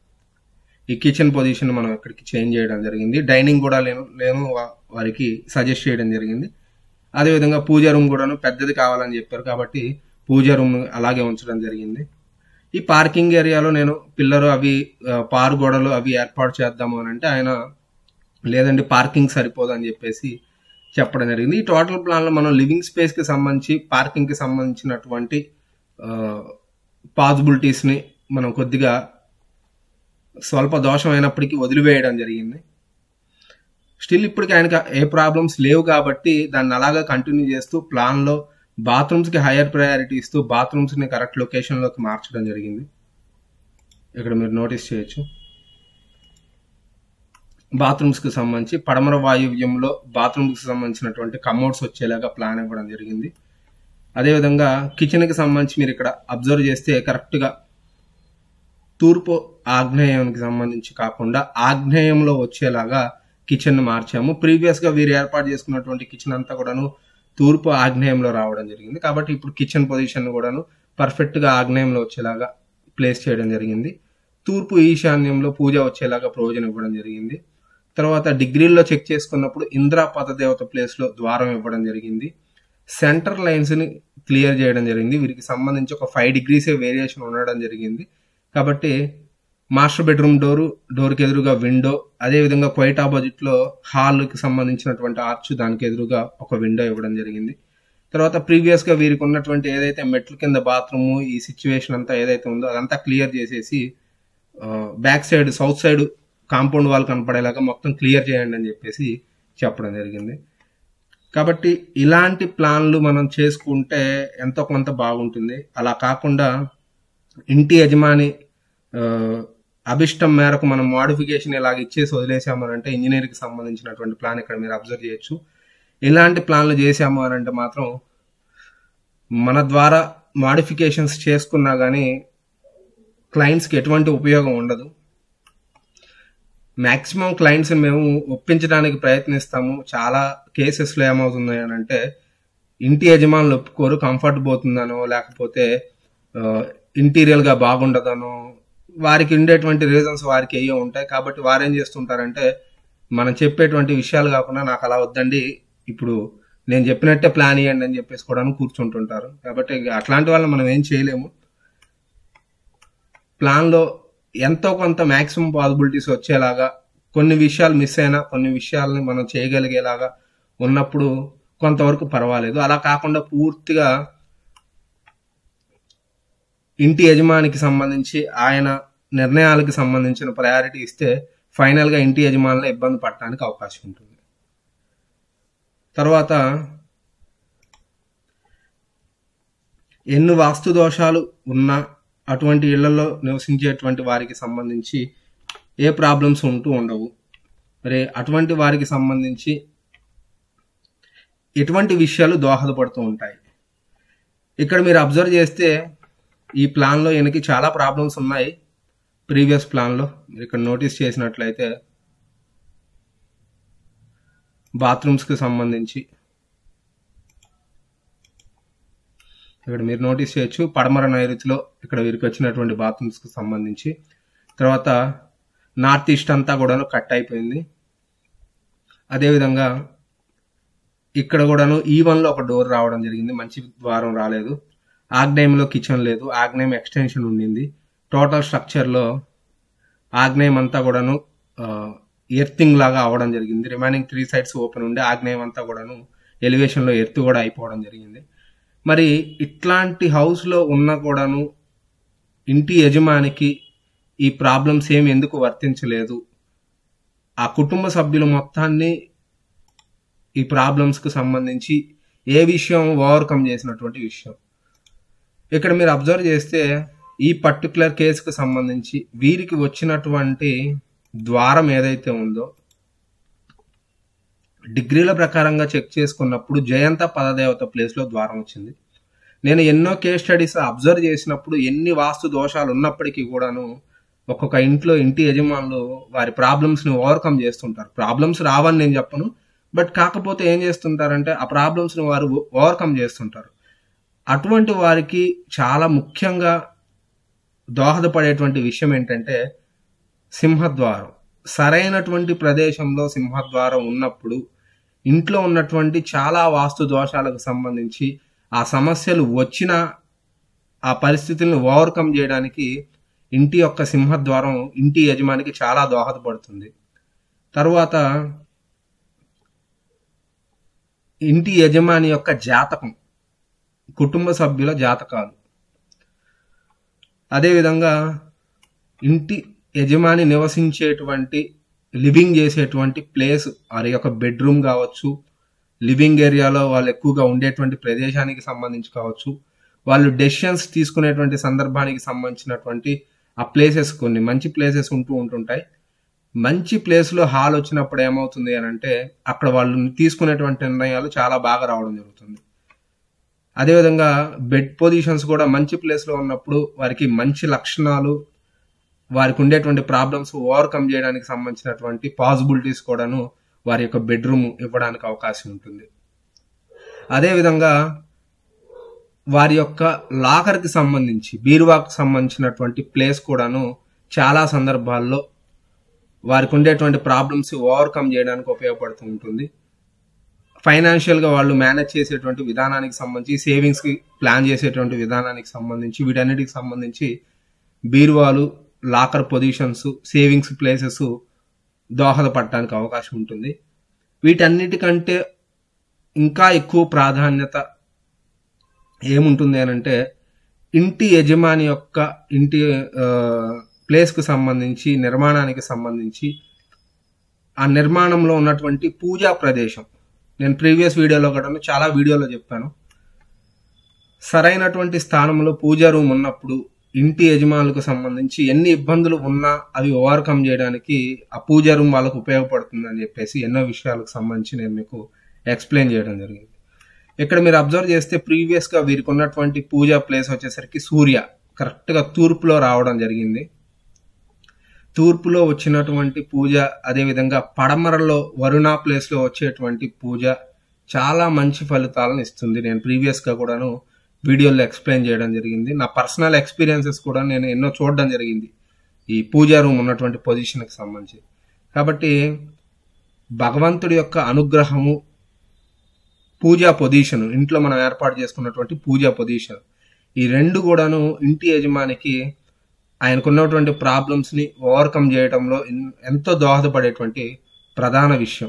ఈ కిచెన్ పొజిషన్ మనం ఇక్కడికి చేంజ్ చేయడం జరిగింది డైనింగ్ కూడా లేను నేను వా- వారికి సజెస్ట్ చేయడం జరిగింది అదేవిధంగా పూజా రూమ్ కూడాను పెద్దది కావాలని చెప్పారు కాబట్టి పూజా రూమ్ అలాగే ఉంచడం జరిగింది ఈ పార్కింగ్ ఏరియాలో నేను పిల్లరు అవి ఆ, పారు గోడలు అవి ఏర్పాటు చేద్దాము అని అంటే ఆయన లేదండి పార్కింగ్ సరిపోదు అని చెప్పేసి చెప్పడం జరిగింది ఈ టోటల్ ప్లాన్లో మనం లివింగ్ స్పేస్కి సంబంధించి పార్కింగ్కి సంబంధించినటువంటి పాసిబిలిటీస్ని మనం కొద్దిగా స్వల్ప దోషం అయినప్పటికీ వదిలివేయడం జరిగింది స్టిల్ ఇప్పటికి ఆయనకి ఏ ప్రాబ్లమ్స్ లేవు కాబట్టి దాన్ని అలాగా కంటిన్యూ చేస్తూ ప్లాన్లో బాత్రూమ్స్కి హైయర్ ప్రయారిటీ ఇస్తూ బాత్రూమ్స్ని కరెక్ట్ లొకేషన్లోకి మార్చడం జరిగింది ఇక్కడ మీరు నోటీస్ చేయొచ్చు బాత్రూమ్స్కి సంబంధించి పడమర వాయువ్యంలో బాత్రూమ్స్కి సంబంధించినటువంటి కమోడ్స్ వచ్చేలాగా ప్లాన్ ఇవ్వడం జరిగింది అదేవిధంగా కిచెన్కి సంబంధించి మీరు ఇక్కడ అబ్జర్వ్ చేస్తే కరెక్ట్గా తూర్పు ఆగ్నేయానికి సంబంధించి కాకుండా ఆగ్నేయంలో వచ్చేలాగా కిచెన్ మార్చాము ప్రీవియస్ గా వీరు ఏర్పాటు చేసుకున్నటువంటి కిచెన్ అంతా కూడాను తూర్పు ఆగ్నేయంలో రావడం జరిగింది కాబట్టి ఇప్పుడు కిచెన్ పొజిషన్ కూడాను పర్ఫెక్ట్ గా ఆగ్నేయంలో వచ్చేలాగా ప్లేస్ చేయడం జరిగింది తూర్పు ఈశాన్యంలో పూజ వచ్చేలాగా ప్రయోజనం ఇవ్వడం జరిగింది తర్వాత డిగ్రీల్లో చెక్ చేసుకున్నప్పుడు ఇంద్రా పదదేవత ప్లేస్ లో ద్వారం ఇవ్వడం జరిగింది సెంటర్ లైన్స్ ని క్లియర్ చేయడం జరిగింది వీరికి సంబంధించి ఒక ఫైవ్ డిగ్రీసే వేరియేషన్ ఉండడం జరిగింది కాబట్టి మాస్టర్ బెడ్రూమ్ డోరు డోర్కి ఎదురుగా విండో అదేవిధంగా క్వైట్ ఆపోజిట్ లో హాల్కి సంబంధించినటువంటి ఆర్చ్ దానికి ఎదురుగా ఒక విండో ఇవ్వడం జరిగింది తర్వాత ప్రీవియస్ గా వీరికి ఉన్నటువంటి ఏదైతే మెట్ల కింద బాత్రూమ్ ఈ సిచ్యువేషన్ అంతా ఏదైతే ఉందో అదంతా క్లియర్ చేసేసి back side south side compound wall కనపడేలాగా మొత్తం క్లియర్ చేయండి అని చెప్పేసి చెప్పడం జరిగింది కాబట్టి ఇలాంటి ప్లాన్లు మనం చేసుకుంటే ఎంతో కొంత బాగుంటుంది అలా కాకుండా ఇంటి యజమాని ఆ, అభిష్టం మేరకు మనం మోడిఫికేషన్ ఇలాగ ఇచ్చేసి వదిలేసాము అంటే ఇంజనీరింగ్కి సంబంధించినటువంటి ప్లాన్ ఇక్కడ మీరు అబ్జర్వ్ చేయొచ్చు ఇలాంటి ప్లాన్లు చేసాము అని అంటే మాత్రం మన ద్వారా మాడిఫికేషన్స్ చేసుకున్నా కానీ క్లయింట్స్కి ఎటువంటి ఉపయోగం ఉండదు మ్యాక్సిమం క్లయింట్స్ మేము ఒప్పించడానికి ప్రయత్నిస్తాము చాలా కేసెస్లో ఏమవుతున్నాయి అని అంటే ఇంటి యజమానులు ఒప్పుకోరు కంఫర్ట్ పోతుందనో లేకపోతే ఇంటీరియర్ గా బాగుండదనో వారికి ఉండేటువంటి రీజన్స్ వారికి ఏయో ఉంటాయి కాబట్టి వారు ఏం చేస్తుంటారంటే మనం చెప్పేటువంటి విషయాలు కాకుండా నాకు అలా వద్దండి ఇప్పుడు నేను చెప్పినట్టే ప్లాన్ ఇవ్వండి అని చెప్పేసి కూడా కూర్చుంటుంటారు కాబట్టి ఇక అట్లాంటి వాళ్ళని మనం ఏం చేయలేము ప్లాన్లో ఎంతో కొంత మ్యాక్సిమం పాసిబిలిటీస్ వచ్చేలాగా కొన్ని విషయాలు మిస్ అయినా కొన్ని విషయాలని మనం చేయగలిగేలాగా ఉన్నప్పుడు కొంతవరకు పర్వాలేదు అలా కాకుండా పూర్తిగా ఇంటి యజమానికి సంబంధించి ఆయన నిర్ణయాలకు సంబంధించిన ప్రయారిటీ ఇస్తే ఫైనల్ గా ఇంటి యజమానులు ఇబ్బంది పడటానికి అవకాశం ఉంటుంది తర్వాత ఎన్ని వాస్తు దోషాలు ఉన్నా అటువంటి ఇళ్లలో నివసించేటువంటి వారికి సంబంధించి ఏ ప్రాబ్లమ్స్ ఉంటూ ఉండవు మరి అటువంటి వారికి సంబంధించి ఎటువంటి విషయాలు దోహదపడుతూ ఉంటాయి ఇక్కడ మీరు అబ్జర్వ్ చేస్తే ఈ ప్లాన్లో ఈయనకి చాలా ప్రాబ్లమ్స్ ఉన్నాయి ప్రీవియస్ ప్లాన్లో మీరు ఇక్కడ నోటీస్ చేసినట్లయితే బాత్రూమ్స్కి సంబంధించి ఇక్కడ మీరు నోటీస్ చేయొచ్చు పడమర నైరుతిలో ఇక్కడ వీరికి వచ్చినటువంటి బాత్రూమ్స్కి సంబంధించి తర్వాత నార్త్ ఈస్ట్ అంతా కూడాను కట్ అయిపోయింది అదేవిధంగా ఇక్కడ కూడాను ఈ వన్లో ఒక డోర్ రావడం జరిగింది మంచి ద్వారం రాలేదు ఆగ్నేయంలో కిచెన్ లేదు ఆగ్నేయం ఎక్స్టెన్షన్ ఉండింది టోటల్ స్ట్రక్చర్లో ఆగ్నేయం అంతా కూడాను ఎర్తింగ్ లాగా అవడం జరిగింది రిమైనింగ్ త్రీ సైడ్స్ ఓపెన్ ఉండి ఆగ్నేయం అంతా కూడాను ఎలివేషన్లో ఎర్త్ కూడా అయిపోవడం జరిగింది మరి ఇట్లాంటి హౌస్లో ఉన్న కూడాను ఇంటి యజమానికి ఈ ప్రాబ్లమ్స్ ఏమి ఎందుకు వర్తించలేదు ఆ కుటుంబ సభ్యులు మొత్తాన్ని ఈ ప్రాబ్లమ్స్కి సంబంధించి ఏ విషయం ఓవర్కమ్ చేసినటువంటి విషయం ఇక్కడ మీరు అబ్జర్వ్ చేస్తే ఈ పర్టికులర్ కేసుకు సంబంధించి వీరికి వచ్చినటువంటి ద్వారం ఏదైతే ఉందో డిగ్రీల ప్రకారంగా చెక్ చేసుకున్నప్పుడు జయంత పదదేవత ప్లేస్లో ద్వారం వచ్చింది నేను ఎన్నో కేస్ స్టడీస్ అబ్జర్వ్ చేసినప్పుడు ఎన్ని వాస్తు దోషాలు ఉన్నప్పటికీ కూడాను ఒక్కొక్క ఇంట్లో ఇంటి యజమానులు వారి ప్రాబ్లమ్స్ని ఓవర్కమ్ చేస్తుంటారు ప్రాబ్లమ్స్ రావని నేను చెప్పను బట్ కాకపోతే ఏం చేస్తుంటారంటే ఆ ప్రాబ్లమ్స్ని వారు ఓవర్కమ్ చేస్తుంటారు అటువంటి వారికి చాలా ముఖ్యంగా దోహదపడేటువంటి విషయం ఏంటంటే సింహద్వారం సరైనటువంటి ప్రదేశంలో సింహద్వారం ఉన్నప్పుడు ఇంట్లో ఉన్నటువంటి చాలా వాస్తు దోషాలకు సంబంధించి ఆ సమస్యలు వచ్చినా ఆ పరిస్థితులను ఓవర్కమ్ చేయడానికి ఇంటి యొక్క సింహద్వారం ఇంటి యజమానికి చాలా దోహదపడుతుంది తరువాత ఇంటి యజమాని యొక్క జాతకం కుటుంబ సభ్యుల జాతకాలు అదేవిధంగా ఇంటి యజమాని నివసించేటువంటి లివింగ్ చేసేటువంటి ప్లేస్ వారి యొక్క బెడ్రూమ్ కావచ్చు లివింగ్ ఏరియాలో వాళ్ళు ఎక్కువగా ఉండేటువంటి ప్రదేశానికి సంబంధించి కావచ్చు వాళ్ళు డెసిషన్స్ తీసుకునేటువంటి సందర్భానికి సంబంధించినటువంటి ఆ ప్లేసెస్ కొన్ని మంచి ప్లేసెస్ ఉంటూ ఉంటుంటాయి మంచి ప్లేస్లో హాల్ వచ్చినప్పుడు ఏమవుతుంది అని అంటే అక్కడ వాళ్ళు తీసుకునేటువంటి నిర్ణయాలు చాలా బాగా రావడం జరుగుతుంది అదేవిధంగా బెడ్ పొజిషన్స్ కూడా మంచి ప్లేస్లో ఉన్నప్పుడు వారికి మంచి లక్షణాలు వారికి ఉండేటువంటి ప్రాబ్లమ్స్ ఓవర్కమ్ చేయడానికి సంబంధించినటువంటి పాసిబిలిటీస్ కూడాను వారి యొక్క బెడ్రూమ్ ఇవ్వడానికి అవకాశం ఉంటుంది అదేవిధంగా వారి యొక్క లాకర్కి సంబంధించి బీరువాకు సంబంధించినటువంటి ప్లేస్ కూడాను చాలా సందర్భాల్లో వారికి ఉండేటువంటి ప్రాబ్లమ్స్ ఓవర్కమ్ చేయడానికి ఉపయోగపడుతూ ఉంటుంది ఫైనాన్షియల్గా వాళ్ళు మేనేజ్ చేసేటువంటి విధానానికి సంబంధించి సేవింగ్స్కి ప్లాన్ చేసేటువంటి విధానానికి సంబంధించి వీటన్నిటికి సంబంధించి బీరువాలు లాకర్ పొజిషన్స్ సేవింగ్స్ ప్లేసెస్ దోహదపడటానికి అవకాశం ఉంటుంది వీటన్నిటికంటే ఇంకా ఎక్కువ ప్రాధాన్యత ఏముంటుంది అని అంటే ఇంటి యజమాని యొక్క ఇంటి ప్లేస్కు సంబంధించి నిర్మాణానికి సంబంధించి ఆ నిర్మాణంలో ఉన్నటువంటి పూజా ప్రదేశం నేను ప్రీవియస్ వీడియోలో కూడా చాలా వీడియోలో చెప్పాను సరైనటువంటి స్థానంలో పూజా రూమ్ ఉన్నప్పుడు ఇంటి యజమానులకు సంబంధించి ఎన్ని ఇబ్బందులు ఉన్నా అవి ఓవర్కమ్ చేయడానికి ఆ పూజా రూమ్ వాళ్ళకు ఉపయోగపడుతుంది అని చెప్పేసి ఎన్నో విషయాలకు సంబంధించి నేను మీకు ఎక్స్ప్లెయిన్ చేయడం జరిగింది ఇక్కడ మీరు అబ్జర్వ్ చేస్తే ప్రీవియస్గా వీరికి ఉన్నటువంటి పూజా ప్లేస్ వచ్చేసరికి సూర్య కరెక్ట్గా తూర్పులో రావడం జరిగింది తూర్పులో వచ్చినటువంటి పూజ అదేవిధంగా పడమరలో వరుణ ప్లేస్లో వచ్చేటువంటి పూజ చాలా మంచి ఫలితాలను ఇస్తుంది నేను ప్రీవియస్గా కూడాను వీడియోలో ఎక్స్ప్లెయిన్ చేయడం జరిగింది నా పర్సనల్ ఎక్స్పీరియన్సెస్ కూడా నేను ఎన్నో చూడడం జరిగింది ఈ పూజా రూమ్ ఉన్నటువంటి పొజిషన్కి సంబంధించి కాబట్టి భగవంతుడి యొక్క అనుగ్రహము పూజా పొజిషన్ ఇంట్లో మనం ఏర్పాటు చేసుకున్నటువంటి పూజా పొజిషన్ ఈ రెండు కూడాను ఇంటి యజమానికి ఆయనకున్నటువంటి ప్రాబ్లమ్స్ని ఓవర్కమ్ చేయడంలో ఎంతో దోహదపడేటువంటి ప్రధాన విషయం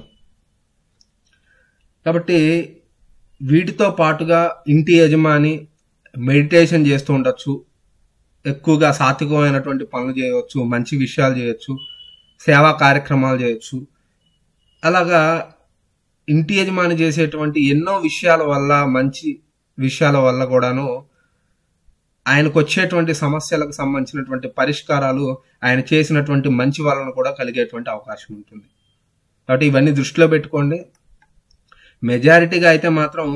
కాబట్టి వీటితో పాటుగా ఇంటి యజమాని మెడిటేషన్ చేస్తూ ఉండొచ్చు ఎక్కువగా సాత్వికమైనటువంటి పనులు చేయవచ్చు మంచి విషయాలు చేయొచ్చు సేవా కార్యక్రమాలు చేయొచ్చు అలాగా ఇంటి యజమాని చేసేటువంటి ఎన్నో విషయాల వల్ల మంచి విషయాల వల్ల కూడాను ఆయనకు వచ్చేటువంటి సమస్యలకు సంబంధించినటువంటి పరిష్కారాలు ఆయన చేసినటువంటి మంచి వలన కూడా కలిగేటువంటి అవకాశం ఉంటుంది కాబట్టి ఇవన్నీ దృష్టిలో పెట్టుకోండి మెజారిటీగా అయితే మాత్రం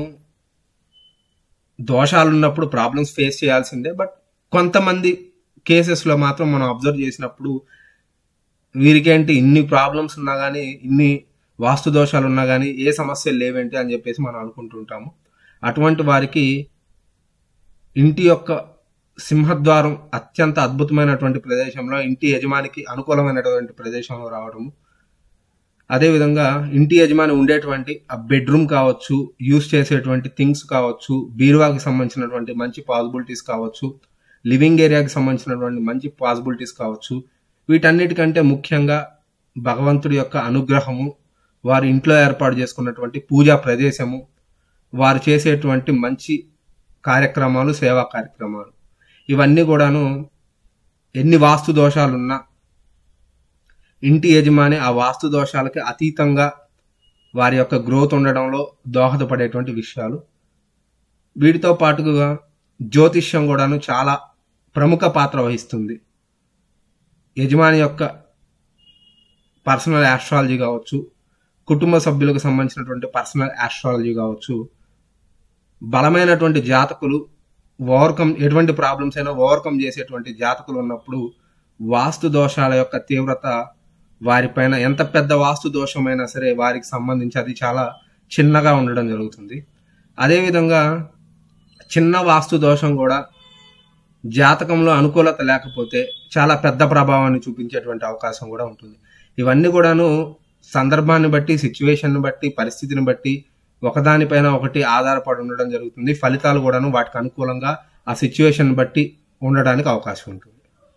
దోషాలు ఉన్నప్పుడు ప్రాబ్లమ్స్ ఫేస్ చేయాల్సిందే బట్ కొంతమంది కేసెస్లో మాత్రం మనం అబ్జర్వ్ చేసినప్పుడు వీరికేంటి ఇన్ని ప్రాబ్లమ్స్ ఉన్నా కానీ ఇన్ని వాస్తు దోషాలు ఉన్నా కానీ ఏ సమస్యలు లేవేంటి అని చెప్పేసి మనం అనుకుంటుంటాము అటువంటి వారికి ఇంటి యొక్క సింహద్వారం అత్యంత అద్భుతమైనటువంటి ప్రదేశంలో ఇంటి యజమానికి అనుకూలమైనటువంటి ప్రదేశంలో రావడము అదేవిధంగా ఇంటి యజమాని ఉండేటువంటి ఆ బెడ్రూమ్ కావచ్చు యూస్ చేసేటువంటి థింగ్స్ కావచ్చు బీరువాకి సంబంధించినటువంటి మంచి పాసిబిలిటీస్ కావచ్చు లివింగ్ ఏరియాకి సంబంధించినటువంటి మంచి పాసిబిలిటీస్ కావచ్చు వీటన్నిటికంటే ముఖ్యంగా భగవంతుడి యొక్క అనుగ్రహము వారి ఇంట్లో ఏర్పాటు చేసుకున్నటువంటి పూజా ప్రదేశము వారు చేసేటువంటి మంచి కార్యక్రమాలు సేవా కార్యక్రమాలు ఇవన్నీ కూడాను ఎన్ని వాస్తు దోషాలున్నా ఇంటి యజమాని ఆ వాస్తు దోషాలకి అతీతంగా వారి యొక్క గ్రోత్ ఉండడంలో దోహదపడేటువంటి విషయాలు వీటితో పాటుగా జ్యోతిష్యం కూడాను చాలా ప్రముఖ పాత్ర వహిస్తుంది యజమాని యొక్క పర్సనల్ ఆస్ట్రాలజీ కావచ్చు కుటుంబ సభ్యులకు సంబంధించినటువంటి పర్సనల్ ఆస్ట్రాలజీ కావచ్చు బలమైనటువంటి జాతకులు ఓవర్కమ్ ఎటువంటి ప్రాబ్లమ్స్ అయినా ఓవర్కమ్ చేసేటువంటి జాతకులు ఉన్నప్పుడు వాస్తు దోషాల యొక్క తీవ్రత వారిపైన ఎంత పెద్ద వాస్తు దోషమైనా సరే వారికి సంబంధించి అది చాలా చిన్నగా ఉండడం జరుగుతుంది అదేవిధంగా చిన్న వాస్తు దోషం కూడా జాతకంలో అనుకూలత లేకపోతే చాలా పెద్ద ప్రభావాన్ని చూపించేటువంటి అవకాశం కూడా ఉంటుంది ఇవన్నీ కూడాను సందర్భాన్ని బట్టి సిచ్యువేషన్ బట్టి పరిస్థితిని బట్టి ఒకదానిపైన ఒకటి ఆధారపడి ఉండడం జరుగుతుంది ఫలితాలు కూడాను వాటికి అనుకూలంగా ఆ సిచ్యువేషన్ బట్టి ఉండడానికి అవకాశం ఉంటుంది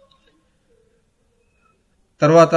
తర్వాత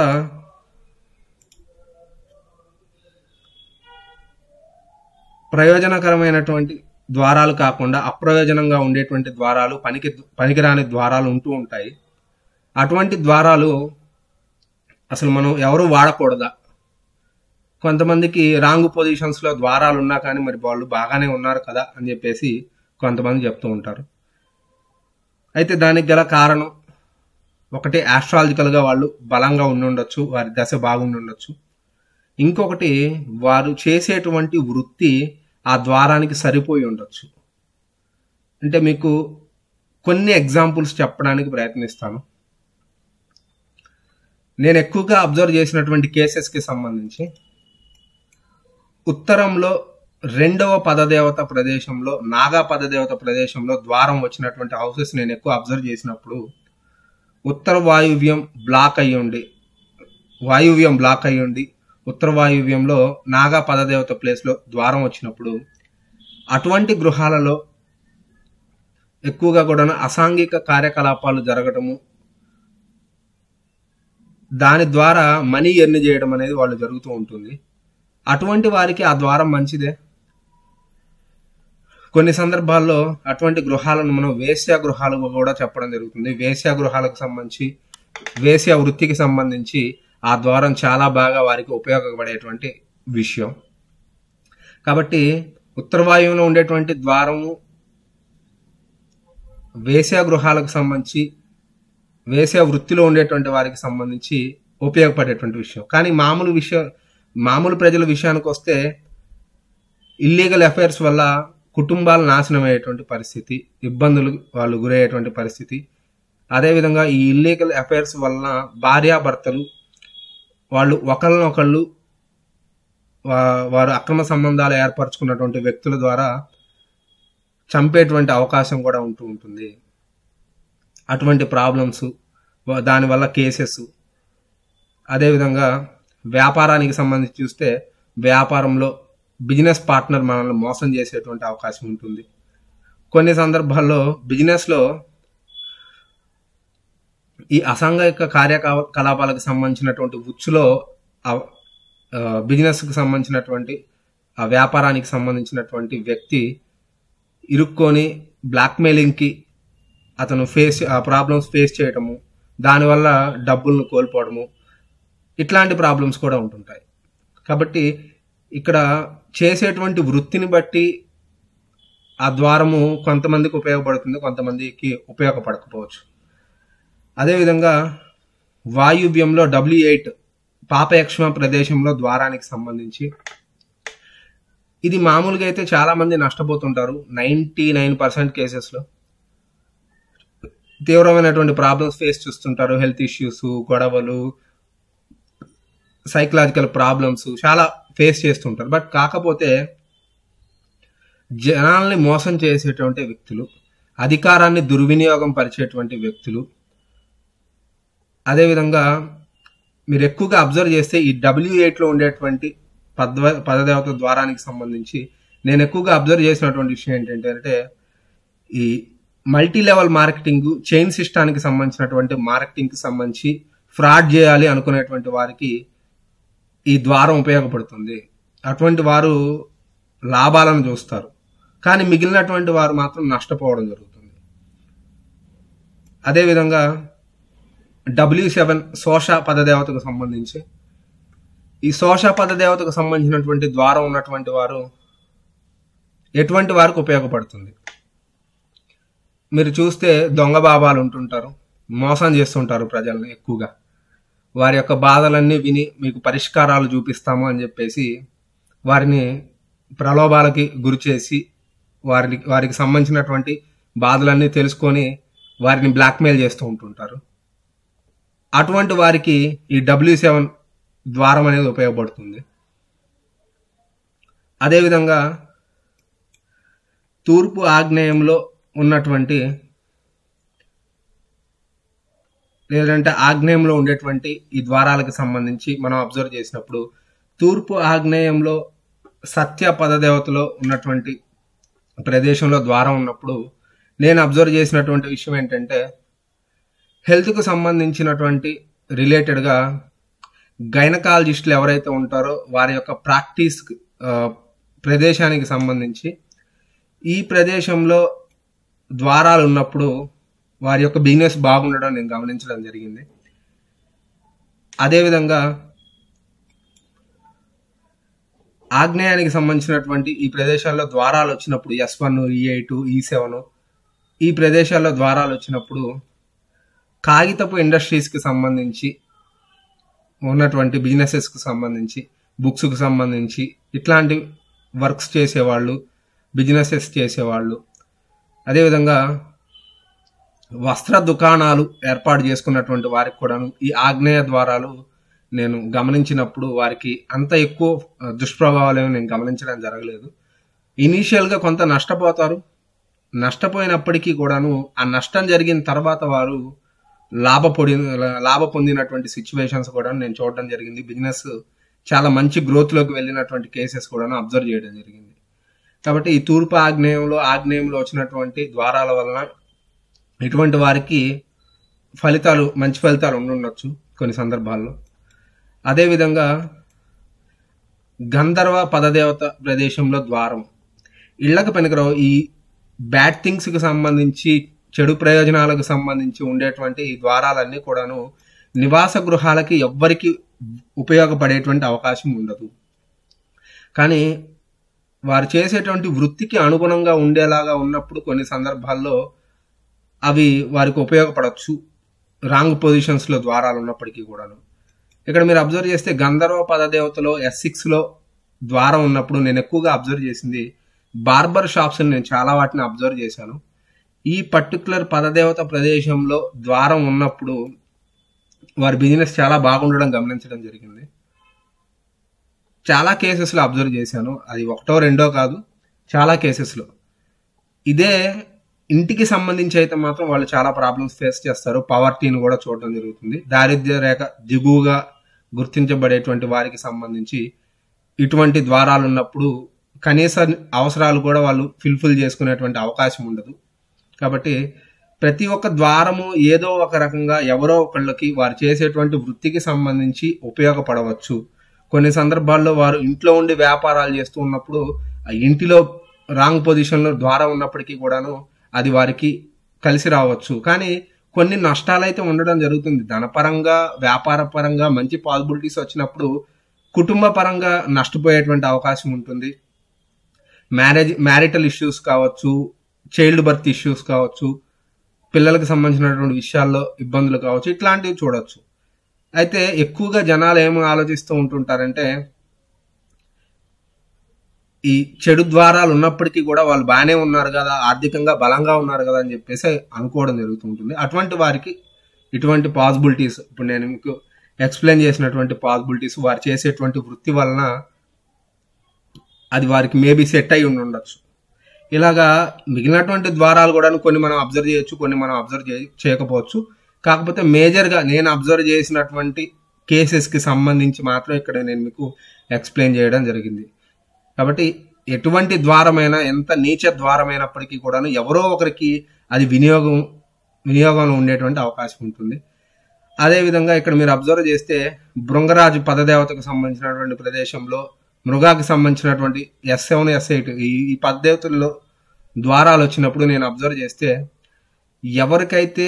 ప్రయోజనకరమైనటువంటి ద్వారాలు కాకుండా అప్రయోజనంగా ఉండేటువంటి ద్వారాలు పనికి పనికిరాని ద్వారాలు ఉంటూ ఉంటాయి అటువంటి ద్వారాలు అసలు మనం ఎవరు వాడకూడదా కొంతమందికి రాంగ్ పొజిషన్స్లో ద్వారాలు ఉన్నా కానీ మరి వాళ్ళు బాగానే ఉన్నారు కదా అని చెప్పేసి కొంతమంది చెప్తూ ఉంటారు అయితే దానికి గల కారణం ఒకటి ఆస్ట్రాలజికల్గా వాళ్ళు బలంగా ఉండి ఉండొచ్చు వారి దశ బాగుండి ఉండొచ్చు ఇంకొకటి వారు చేసేటువంటి వృత్తి ఆ ద్వారానికి సరిపోయి ఉండొచ్చు అంటే మీకు కొన్ని ఎగ్జాంపుల్స్ చెప్పడానికి ప్రయత్నిస్తాను నేను ఎక్కువగా అబ్జర్వ్ చేసినటువంటి కేసెస్కి సంబంధించి ఉత్తరంలో రెండవ పదదేవత ప్రదేశంలో నాగా పదదేవత ప్రదేశంలో ద్వారం వచ్చినటువంటి హౌసెస్ నేను ఎక్కువ అబ్జర్వ్ చేసినప్పుడు ఉత్తర వాయువ్యం బ్లాక్ అయ్యి ఉండి వాయువ్యం బ్లాక్ అయ్యి ఉండి ఉత్తర వాయువ్యంలో నాగా పదదేవత ప్లేస్లో ద్వారం వచ్చినప్పుడు అటువంటి గృహాలలో ఎక్కువగా కూడా అసాంఘిక కార్యకలాపాలు జరగటము దాని ద్వారా మనీ ఎర్న్ చేయడం అనేది వాళ్ళు జరుగుతూ ఉంటుంది అటువంటి వారికి ఆ ద్వారం మంచిదే కొన్ని సందర్భాల్లో అటువంటి గృహాలను మనం వేశ్య గృహాలు కూడా చెప్పడం జరుగుతుంది వేశ్య గృహాలకు సంబంధించి వేశ్య వృత్తికి సంబంధించి ఆ ద్వారం చాలా బాగా వారికి ఉపయోగపడేటువంటి విషయం కాబట్టి ఉత్తర వాయువులో ఉండేటువంటి ద్వారము వేశ్య గృహాలకు సంబంధించి వేసే వృత్తిలో ఉండేటువంటి వారికి సంబంధించి ఉపయోగపడేటువంటి విషయం కానీ మామూలు విషయం మామూలు ప్రజల విషయానికి వస్తే ఇల్లీగల్ అఫైర్స్ వల్ల కుటుంబాలు నాశనం అయ్యేటువంటి పరిస్థితి ఇబ్బందులు వాళ్ళు గురయ్యేటువంటి పరిస్థితి అదేవిధంగా ఈ ఇల్లీగల్ అఫైర్స్ వలన భార్యాభర్తలు వాళ్ళు ఒకళ్ళనొకళ్ళు వారు అక్రమ సంబంధాలు ఏర్పరచుకున్నటువంటి వ్యక్తుల ద్వారా చంపేటువంటి అవకాశం కూడా ఉంటూ ఉంటుంది అటువంటి ప్రాబ్లమ్స్ దానివల్ల కేసెస్ అదేవిధంగా వ్యాపారానికి సంబంధించి చూస్తే వ్యాపారంలో బిజినెస్ పార్ట్నర్ మనల్ని మోసం చేసేటువంటి అవకాశం ఉంటుంది కొన్ని సందర్భాల్లో బిజినెస్లో ఈ అసాంఘిక కార్యకలాపాలకు సంబంధించినటువంటి ఉచ్చులో బిజినెస్కి సంబంధించినటువంటి ఆ వ్యాపారానికి సంబంధించినటువంటి వ్యక్తి ఇరుక్కొని బ్లాక్మెయిలింగ్కి అతను ఫేస్ ఆ ప్రాబ్లమ్స్ ఫేస్ చేయటము దానివల్ల డబ్బులను కోల్పోవడము ఇట్లాంటి ప్రాబ్లమ్స్ కూడా ఉంటుంటాయి కాబట్టి ఇక్కడ చేసేటువంటి వృత్తిని బట్టి ఆ ద్వారము కొంతమందికి ఉపయోగపడుతుంది కొంతమందికి ఉపయోగపడకపోవచ్చు అదేవిధంగా వాయువ్యంలో డబ్ల్యూ ఎయిట్ పాపయక్ష్మ ప్రదేశంలో ద్వారానికి సంబంధించి ఇది మామూలుగా అయితే చాలా మంది నష్టపోతుంటారు నైంటీ నైన్ పర్సెంట్ కేసెస్లో తీవ్రమైనటువంటి ప్రాబ్లమ్స్ ఫేస్ చేస్తుంటారు హెల్త్ ఇష్యూస్ గొడవలు సైకలాజికల్ ప్రాబ్లమ్స్ చాలా ఫేస్ చేస్తుంటారు బట్ కాకపోతే జనాల్ని మోసం చేసేటువంటి వ్యక్తులు అధికారాన్ని దుర్వినియోగం పరిచేటువంటి వ్యక్తులు అదేవిధంగా మీరు ఎక్కువగా అబ్జర్వ్ చేస్తే ఈ డబ్ల్యూ ఎయిట్లో ఉండేటువంటి పద్వ పదదేవత ద్వారానికి సంబంధించి నేను ఎక్కువగా అబ్జర్వ్ చేసినటువంటి విషయం ఏంటంటే ఈ మల్టీ లెవెల్ మార్కెటింగ్ చైన్ సిస్టానికి సంబంధించినటువంటి మార్కెటింగ్కి సంబంధించి ఫ్రాడ్ చేయాలి అనుకునేటువంటి వారికి ఈ ద్వారం ఉపయోగపడుతుంది అటువంటి వారు లాభాలను చూస్తారు కానీ మిగిలినటువంటి వారు మాత్రం నష్టపోవడం జరుగుతుంది అదేవిధంగా డబ్ల్యూ సెవెన్ శోష పదదేవతకు సంబంధించి ఈ శోష పదదేవతకు సంబంధించినటువంటి ద్వారం ఉన్నటువంటి వారు ఎటువంటి వారికి ఉపయోగపడుతుంది మీరు చూస్తే దొంగ బాబాలు ఉంటుంటారు మోసం చేస్తుంటారు ప్రజల్ని ఎక్కువగా వారి యొక్క బాధలన్నీ విని మీకు పరిష్కారాలు చూపిస్తాము అని చెప్పేసి వారిని ప్రలోభాలకి గురి చేసి వారికి వారికి సంబంధించినటువంటి బాధలన్నీ తెలుసుకొని వారిని బ్లాక్మెయిల్ చేస్తూ ఉంటుంటారు అటువంటి వారికి ఈ డబ్ల్యూ సెవెన్ ద్వారం అనేది ఉపయోగపడుతుంది అదేవిధంగా తూర్పు ఆగ్నేయంలో ఉన్నటువంటి లేదంటే ఆగ్నేయంలో ఉండేటువంటి ఈ ద్వారాలకు సంబంధించి మనం అబ్జర్వ్ చేసినప్పుడు తూర్పు ఆగ్నేయంలో సత్య పదదేవతలో ఉన్నటువంటి ప్రదేశంలో ద్వారం ఉన్నప్పుడు నేను అబ్జర్వ్ చేసినటువంటి విషయం ఏంటంటే హెల్త్కు సంబంధించినటువంటి రిలేటెడ్గా గైనకాలజిస్టులు ఎవరైతే ఉంటారో వారి యొక్క ప్రాక్టీస్ ఆ, ప్రదేశానికి సంబంధించి ఈ ప్రదేశంలో ద్వారాలు ఉన్నప్పుడు వారి యొక్క బిజినెస్ బాగుండడం నేను గమనించడం జరిగింది అదేవిధంగా ఆగ్నేయానికి సంబంధించినటువంటి ఈ ప్రదేశాల్లో ద్వారాలు వచ్చినప్పుడు S one E eight E seven ఈ ప్రదేశాల్లో ద్వారాలు వచ్చినప్పుడు కాగితపు ఇండస్ట్రీస్కి సంబంధించి ఉన్నటువంటి బిజినెసెస్కి సంబంధించి బుక్స్కి సంబంధించి ఇట్లాంటి వర్క్స్ చేసేవాళ్ళు బిజినెసెస్ చేసేవాళ్ళు అదేవిధంగా వస్త్ర దుకాణాలు ఏర్పాటు చేసుకున్నటువంటి వారికి కూడాను ఈ ఆగ్నేయ ద్వారాలు నేను గమనించినప్పుడు వారికి అంత ఎక్కువ ఆ, దుష్ప్రభావాలు ఏమి నేను గమనించడం జరగలేదు ఇనీషియల్గా కొంత నష్టపోతారు నష్టపోయినప్పటికీ కూడాను ఆ నష్టం జరిగిన తర్వాత వారు లాభ పొడి లాభ పొందినటువంటి సిచ్యువేషన్స్ కూడా నేను చూడడం జరిగింది బిజినెస్ చాలా మంచి గ్రోత్లోకి వెళ్ళినటువంటి కేసెస్ కూడా అబ్జర్వ్ చేయడం జరిగింది కాబట్టి ఈ తూర్పు ఆగ్నేయంలో ఆగ్నేయంలో వచ్చినటువంటి ద్వారాల వలన ఇటువంటి వారికి ఫలితాలు మంచి ఫలితాలు ఉండుండొచ్చు కొన్ని సందర్భాల్లో అదేవిధంగా గంధర్వ పదదేవత ప్రదేశంలో ద్వారం ఇళ్లకు పనికిరావు ఈ బ్యాడ్ థింగ్స్కి సంబంధించి చెడు ప్రయోజనాలకు సంబంధించి ఉండేటువంటి ఈ ద్వారాలన్నీ కూడాను నివాస గృహాలకి ఎవ్వరికి ఉపయోగపడేటువంటి అవకాశం ఉండదు కానీ వారు చేసేటువంటి వృత్తికి అనుగుణంగా ఉండేలాగా ఉన్నప్పుడు కొన్ని సందర్భాల్లో అవి వారికి ఉపయోగపడవచ్చు రాంగ్ పొజిషన్స్లో ద్వారాలు ఉన్నప్పటికీ కూడాను ఇక్కడ మీరు అబ్జర్వ్ చేస్తే గంధర్వ పదదేవతలో ఎస్ సిక్స్లో ద్వారం ఉన్నప్పుడు నేను ఎక్కువగా అబ్జర్వ్ చేసింది బార్బర్ షాప్స్ నేను చాలా వాటిని అబ్జర్వ్ చేశాను ఈ పర్టికులర్ పదదేవత ప్రదేశంలో ద్వారం ఉన్నప్పుడు వారి బిజినెస్ చాలా బాగుండడం గమనించడం జరిగింది చాలా కేసెస్లో అబ్జర్వ్ చేశాను అది ఒకటో రెండో కాదు చాలా కేసెస్లో ఇదే ఇంటికి సంబంధించి అయితే మాత్రం వాళ్ళు చాలా ప్రాబ్లమ్స్ ఫేస్ చేస్తారు పవర్టీని కూడా చూడడం జరుగుతుంది దారిద్ర్య రేఖ దిగువగా గుర్తించబడేటువంటి వారికి సంబంధించి ఇటువంటి ద్వారాలు ఉన్నప్పుడు కనీస అవసరాలు కూడా వాళ్ళు ఫిల్ఫిల్ చేసుకునేటువంటి అవకాశం ఉండదు కాబట్టి ప్రతి ఒక్క ద్వారము ఏదో ఒక రకంగా ఎవరో ఒకళ్ళకి వారు చేసేటువంటి వృత్తికి సంబంధించి ఉపయోగపడవచ్చు కొన్ని సందర్భాల్లో వారు ఇంట్లో ఉండి వ్యాపారాలు చేస్తూ ఉన్నప్పుడు ఆ ఇంటిలో రాంగ్ పొజిషన్లో ద్వారం ఉన్నప్పటికీ కూడాను అది వారికి కలిసి రావచ్చు కానీ కొన్ని నష్టాలైతే ఉండడం జరుగుతుంది ధనపరంగా వ్యాపార పరంగా మంచి పాసిబిలిటీస్ వచ్చినప్పుడు కుటుంబ పరంగా నష్టపోయేటువంటి అవకాశం ఉంటుంది మ్యారేజ్ మ్యారిటల్ ఇష్యూస్ కావచ్చు చైల్డ్ బర్త్ ఇష్యూస్ కావచ్చు పిల్లలకు సంబంధించినటువంటి విషయాల్లో ఇబ్బందులు కావచ్చు ఇట్లాంటివి చూడొచ్చు అయితే ఎక్కువగా జనాలు ఏమి ఆలోచిస్తూ ఉంటుంటారంటే ఈ చెడు ద్వారాలు ఉన్నప్పటికీ కూడా వాళ్ళు బాగానే ఉన్నారు కదా ఆర్థికంగా బలంగా ఉన్నారు కదా అని చెప్పేసి అనుకోవడం జరుగుతుంటుంది అటువంటి వారికి ఇటువంటి పాసిబిలిటీస్ ఇప్పుడు నేను మీకు ఎక్స్ప్లెయిన్ చేసినటువంటి పాసిబిలిటీస్ వారు చేసేటువంటి వృత్తి వలన అది వారికి మేబీ సెట్ అయి ఉండి ఉండొచ్చు ఇలాగా మిగిలినటువంటి ద్వారాలు కూడా కొన్ని మనం అబ్జర్వ్ చేయొచ్చు కొన్ని మనం అబ్జర్వ్ చేయకపోవచ్చు కాకపోతే మేజర్గా నేను అబ్జర్వ్ చేసినటువంటి కేసెస్కి సంబంధించి మాత్రం ఇక్కడ నేను మీకు ఎక్స్ప్లెయిన్ చేయడం జరిగింది కాబట్టి ఎటువంటి ద్వారమైనా ఎంత నీచ ద్వారమైనప్పటికీ కూడాను ఎవరో ఒకరికి అది వినియోగం వినియోగంలో ఉండేటువంటి అవకాశం ఉంటుంది అదేవిధంగా ఇక్కడ మీరు అబ్జర్వ్ చేస్తే బృంగరాజు పదదేవతకు సంబంధించినటువంటి ప్రదేశంలో మృగాకి సంబంధించినటువంటి ఎస్ సెవెన్ ఎస్ ఎయిట్ ఈ ఈ పదదేవతల్లో ద్వారాలు వచ్చినప్పుడు నేను అబ్జర్వ్ చేస్తే ఎవరికైతే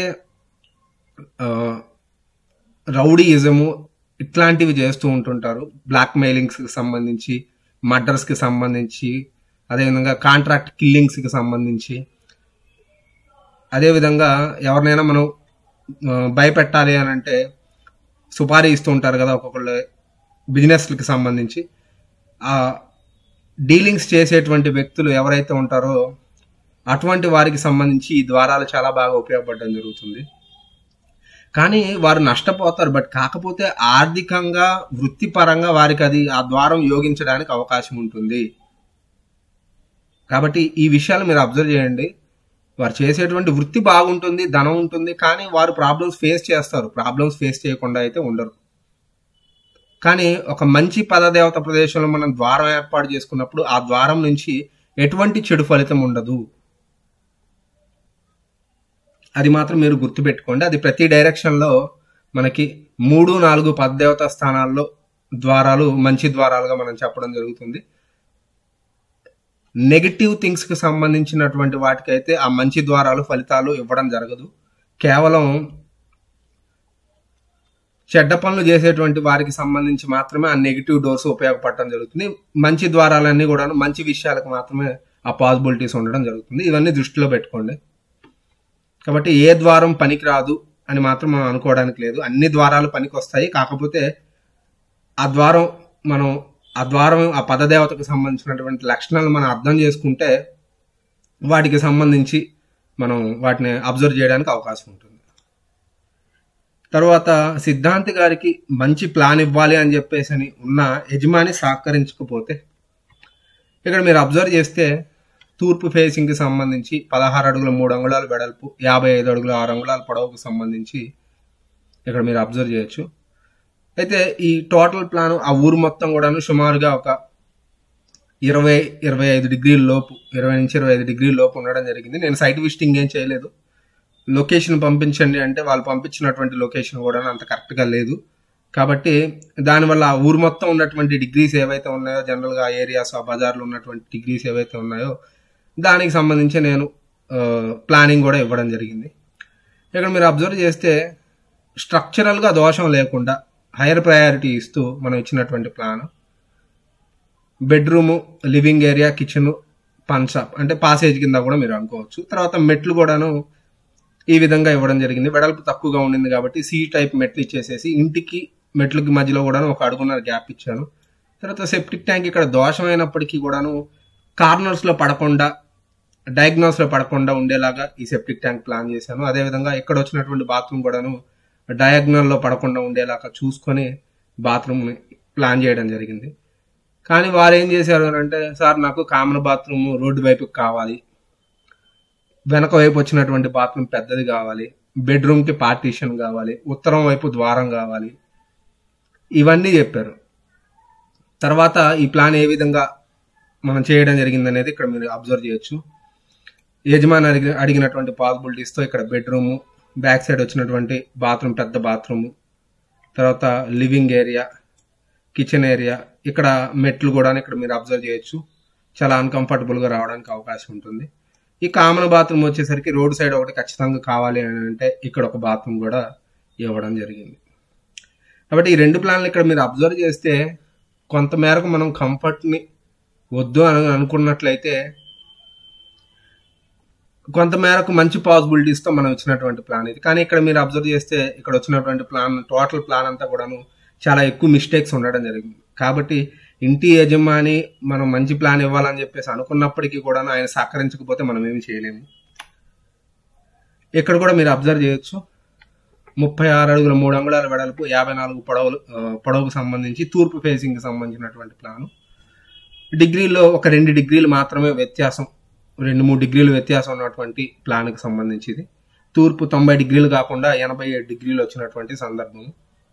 రౌడీయిజము ఇట్లాంటివి చేస్తూ ఉంటుంటారు బ్లాక్ మెయిలింగ్స్కి సంబంధించి మర్డర్స్కి సంబంధించి అదేవిధంగా కాంట్రాక్ట్ కిల్లింగ్స్కి సంబంధించి అదేవిధంగా ఎవరినైనా మనం భయపెట్టాలి అని అంటే సుపారీ ఇస్తూ ఉంటారు కదా ఒక్కొక్కళ్ళు బిజినెస్లకి సంబంధించి ఆ డీలింగ్స్ చేసేటువంటి వ్యక్తులు ఎవరైతే ఉంటారో అటువంటి వారికి సంబంధించి ఈ ద్వారాలు చాలా బాగా ఉపయోగపడడం జరుగుతుంది కానీ వారు నష్టపోతారు బట్ కాకపోతే ఆర్థికంగా వృత్తిపరంగా వారికి అది ఆ ద్వారం యోగించడానికి అవకాశం ఉంటుంది కాబట్టి ఈ విషయాలు మీరు అబ్జర్వ్ చేయండి వారు చేసేటువంటి వృత్తి బాగుంటుంది ధనం ఉంటుంది కానీ వారు ప్రాబ్లమ్స్ ఫేస్ చేస్తారు ప్రాబ్లమ్స్ ఫేస్ చేయకుండా అయితే ఉండరు కానీ ఒక మంచి పదదేవత ప్రదేశంలో మనం ద్వారం ఏర్పాటు చేసుకున్నప్పుడు ఆ ద్వారం నుంచి ఎటువంటి చెడు ఫలితం ఉండదు అది మాత్రం మీరు గుర్తుపెట్టుకోండి అది ప్రతి డైరెక్షన్లో మనకి మూడు నాలుగు పద్దేవత స్థానాల్లో ద్వారాలు మంచి ద్వారాలుగా మనం చెప్పడం జరుగుతుంది నెగిటివ్ థింగ్స్ కి సంబంధించినటువంటి వాటికైతే ఆ మంచి ద్వారాలు ఫలితాలు ఇవ్వడం జరగదు కేవలం చెడ్డ పనులు చేసేటువంటి వారికి సంబంధించి మాత్రమే ఆ నెగిటివ్ డోర్స్ ఉపయోగపడటం జరుగుతుంది మంచి ద్వారాలన్నీ కూడా మంచి విషయాలకు మాత్రమే ఆ పాసిబిలిటీస్ ఉండడం జరుగుతుంది ఇవన్నీ దృష్టిలో పెట్టుకోండి కాబట్టి ఏ ద్వారం పనికి రాదు అని మాత్రం మనం అనుకోవడానికి లేదు అన్ని ద్వారాలు పనికి వస్తాయి కాకపోతే ఆ ద్వారం మనం ఆ ద్వారం ఆ పదదేవతకు సంబంధించినటువంటి లక్షణాలు మనం అర్థం చేసుకుంటే వాటికి సంబంధించి మనం వాటిని అబ్జర్వ్ చేయడానికి అవకాశం ఉంటుంది తర్వాత సిద్ధాంతి గారికి మంచి ప్లాన్ ఇవ్వాలి అని చెప్పేసి అని ఉన్న యజమాని సహకరించకపోతే ఇక్కడ మీరు అబ్జర్వ్ చేస్తే తూర్పు ఫేసింగ్కి సంబంధించి పదహారు అడుగుల మూడు అంగుళాల వెడల్పు యాభై ఐదు అడుగుల ఆరు అంగుళాల పొడవుకు సంబంధించి ఇక్కడ మీరు అబ్జర్వ్ చేయొచ్చు అయితే ఈ టోటల్ ప్లాన్ ఆ ఊరు మొత్తం కూడాను సుమారుగా ఒక ఇరవై ఇరవై ఐదు డిగ్రీల లోపు ఇరవై నుంచి ఇరవై ఐదు డిగ్రీల లోపు ఉండడం జరిగింది నేను సైట్ విజిటింగ్ ఏం చేయలేదు లొకేషన్ పంపించండి అంటే వాళ్ళు పంపించినటువంటి లొకేషన్ కూడా అంత కరెక్ట్గా లేదు కాబట్టి దానివల్ల ఆ ఊరు మొత్తం ఉన్నటువంటి డిగ్రీస్ ఏవైతే ఉన్నాయో జనరల్గా ఆ ఏరియాస్ ఆ బజార్లో ఉన్నటువంటి డిగ్రీస్ ఏవైతే ఉన్నాయో దానికి సంబంధించి నేను ప్లానింగ్ కూడా ఇవ్వడం జరిగింది ఇక్కడ మీరు అబ్జర్వ్ చేస్తే స్ట్రక్చరల్గా దోషం లేకుండా హైయర్ ప్రయారిటీ ఇస్తూ మనం ఇచ్చినటువంటి plan bedroom living area kitchen పన్షాప్ అంటే పాసేజ్ కింద కూడా మీరు అనుకోవచ్చు తర్వాత మెట్లు కూడాను ఈ విధంగా ఇవ్వడం జరిగింది వెడల్పు తక్కువగా ఉండింది కాబట్టి సి టైప్ మెట్లు ఇచ్చేసేసి ఇంటికి మెట్లకి మధ్యలో కూడాను ఒక అడుగున్నర గ్యాప్ ఇచ్చాను తర్వాత సెప్టిక్ ట్యాంక్ ఇక్కడ దోషమైనప్పటికీ కూడాను కార్నర్స్ లో పడకుండా డయాగ్నోస్ లో పడకుండా ఉండేలాగా ఈ సెప్టిక్ ట్యాంక్ ప్లాన్ చేశాను అదేవిధంగా ఇక్కడ వచ్చినటువంటి బాత్రూమ్ కూడాను డయాగ్నల్ లో పడకుండా ఉండేలాగా చూసుకొని బాత్రూమ్ ప్లాన్ చేయడం జరిగింది కానీ వారు ఏం చేశారు అని అంటే సార్ నాకు కామన్ బాత్రూమ్ రోడ్డు వైపుకి కావాలి వెనక వైపు వచ్చినటువంటి బాత్రూమ్ పెద్దది కావాలి బెడ్రూమ్ కి పార్టీషన్ కావాలి ఉత్తరం వైపు ద్వారం కావాలి ఇవన్నీ చెప్పారు తర్వాత ఈ ప్లాన్ ఏ విధంగా మనం చేయడం జరిగింది అనేది ఇక్కడ మీరు అబ్జర్వ్ చేయొచ్చు యజమాని అడిగి అడిగినటువంటి పాసిబిలిటీస్తో ఇక్కడ బెడ్రూము బ్యాక్ సైడ్ వచ్చినటువంటి బాత్రూమ్ పెద్ద బాత్రూము తర్వాత లివింగ్ ఏరియా కిచెన్ ఏరియా ఇక్కడ మెట్లు కూడా ఇక్కడ మీరు అబ్జర్వ్ చేయొచ్చు చాలా అన్కంఫర్టబుల్గా రావడానికి అవకాశం ఉంటుంది ఈ కామన్ బాత్రూమ్ వచ్చేసరికి రోడ్ సైడ్ ఒకటి ఖచ్చితంగా కావాలి అని అంటే ఇక్కడ ఒక బాత్రూమ్ కూడా ఇవ్వడం జరిగింది కాబట్టి ఈ రెండు ప్లాన్లు ఇక్కడ మీరు అబ్జర్వ్ చేస్తే కొంత మేరకు మనం కంఫర్ట్ని వద్దు అని అనుకున్నట్లయితే కొంత మేరకు మంచి పాసిబిలిటీస్తో మనం ఇచ్చినటువంటి ప్లాన్ ఇది కానీ ఇక్కడ మీరు అబ్జర్వ్ చేస్తే ఇక్కడ వచ్చినటువంటి ప్లాన్ టోటల్ ప్లాన్ అంతా కూడాను చాలా ఎక్కువ మిస్టేక్స్ ఉండడం జరిగింది కాబట్టి ఇంటి యజమాని మనం మంచి ప్లాన్ ఇవ్వాలని చెప్పేసి అనుకున్నప్పటికీ కూడా ఆయన సహకరించకపోతే మనం ఏమి చేయలేము ఇక్కడ కూడా మీరు అబ్జర్వ్ చేయొచ్చు ముప్పై ఆరు అడుగుల మూడు అంగుళాల వెడల్పు యాభై నాలుగు పొడవులు పొడవుకు సంబంధించి తూర్పు ఫేసింగ్ కి సంబంధించినటువంటి ప్లాన్ డిగ్రీలో ఒక రెండు డిగ్రీలు మాత్రమే వ్యత్యాసం రెండు మూడు డిగ్రీలు వ్యత్యాసం ఉన్నటువంటి ప్లాన్కి సంబంధించింది తూర్పు తొంభై డిగ్రీలు కాకుండా ఎనభై ఏడు డిగ్రీలు వచ్చినటువంటి సందర్భం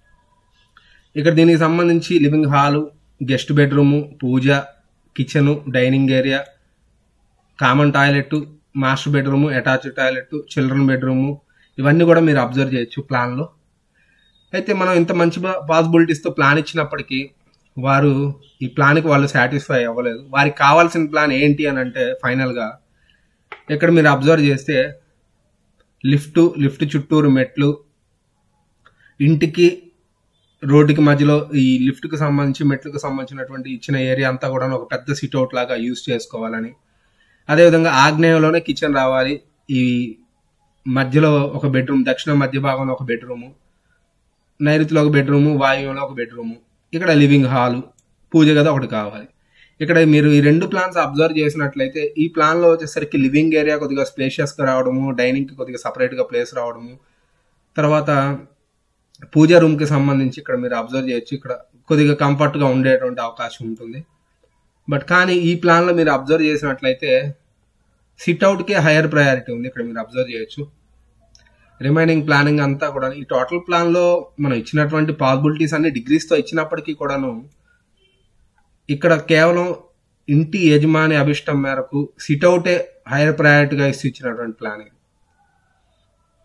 ఇక్కడ దీనికి సంబంధించి living hall guest bedroom puja kitchen dining area common toilet master bedroom attached toilet children bedroom ఇవన్నీ కూడా మీరు అబ్జర్వ్ చేయొచ్చు ప్లాన్లో అయితే మనం ఇంత మంచి పాసిబిలిటీస్తో ప్లాన్ ఇచ్చినప్పటికీ వారు ఈ ప్లాన్కి వాళ్ళు సాటిస్ఫై అవ్వలేదు వారికి కావాల్సిన ప్లాన్ ఏంటి అని అంటే ఫైనల్గా ఇక్కడ మీరు అబ్జర్వ్ చేస్తే లిఫ్ట్ లిఫ్ట్ చుట్టూరు మెట్లు ఇంటికి రోడ్డుకి మధ్యలో ఈ లిఫ్ట్కి సంబంధించి మెట్లకు సంబంధించినటువంటి ఇచ్చిన ఏరియా అంతా కూడా ఒక పెద్ద సిట్అవుట్ లాగా యూజ్ చేసుకోవాలని అదేవిధంగా ఆగ్నేయంలోనే కిచెన్ రావాలి ఈ మధ్యలో ఒక బెడ్రూమ్ దక్షిణ మధ్య భాగంలో ఒక బెడ్రూము నైరుతిలో ఒక బెడ్రూము వాయువులో ఒక బెడ్రూము ఇక్కడ లివింగ్ హాలు పూజ గది ఒకటి కావాలి ఇక్కడ మీరు ఈ రెండు ప్లాన్స్ అబ్జర్వ్ చేసినట్లయితే ఈ ప్లాన్ లో వచ్చేసరికి లివింగ్ ఏరియా కొద్దిగా స్పేషియస్ గా రావడము డైనింగ్ కి కొద్దిగా సపరేట్ గా ప్లేస్ రావడము తర్వాత పూజ రూమ్ కి సంబంధించి ఇక్కడ మీరు అబ్జర్వ్ చేయొచ్చు ఇక్కడ కొద్దిగా కంఫర్ట్ గా ఉండేటువంటి అవకాశం ఉంటుంది బట్ కానీ ఈ ప్లాన్ లో మీరు అబ్జర్వ్ చేసినట్లయితే సిట్అవుట్ కి హైయర్ ప్రయారిటీ ఉంది ఇక్కడ మీరు అబ్జర్వ్ చేయొచ్చు రిమైనింగ్ ప్లానింగ్ అంతా కూడా ఈ టోటల్ ప్లాన్ లో మనం ఇచ్చినటువంటి పాసిబిలిటీస్ అన్ని డిగ్రీస్ తో ఇచ్చినప్పటికీ కూడాను ఇక్కడ కేవలం ఇంటి యజమాని అభిష్టం మేరకు సిట్అవుటే హైయర్ ప్రయారిటీగా ఇస్తూ ఇచ్చినటువంటి ప్లాన్ ఇది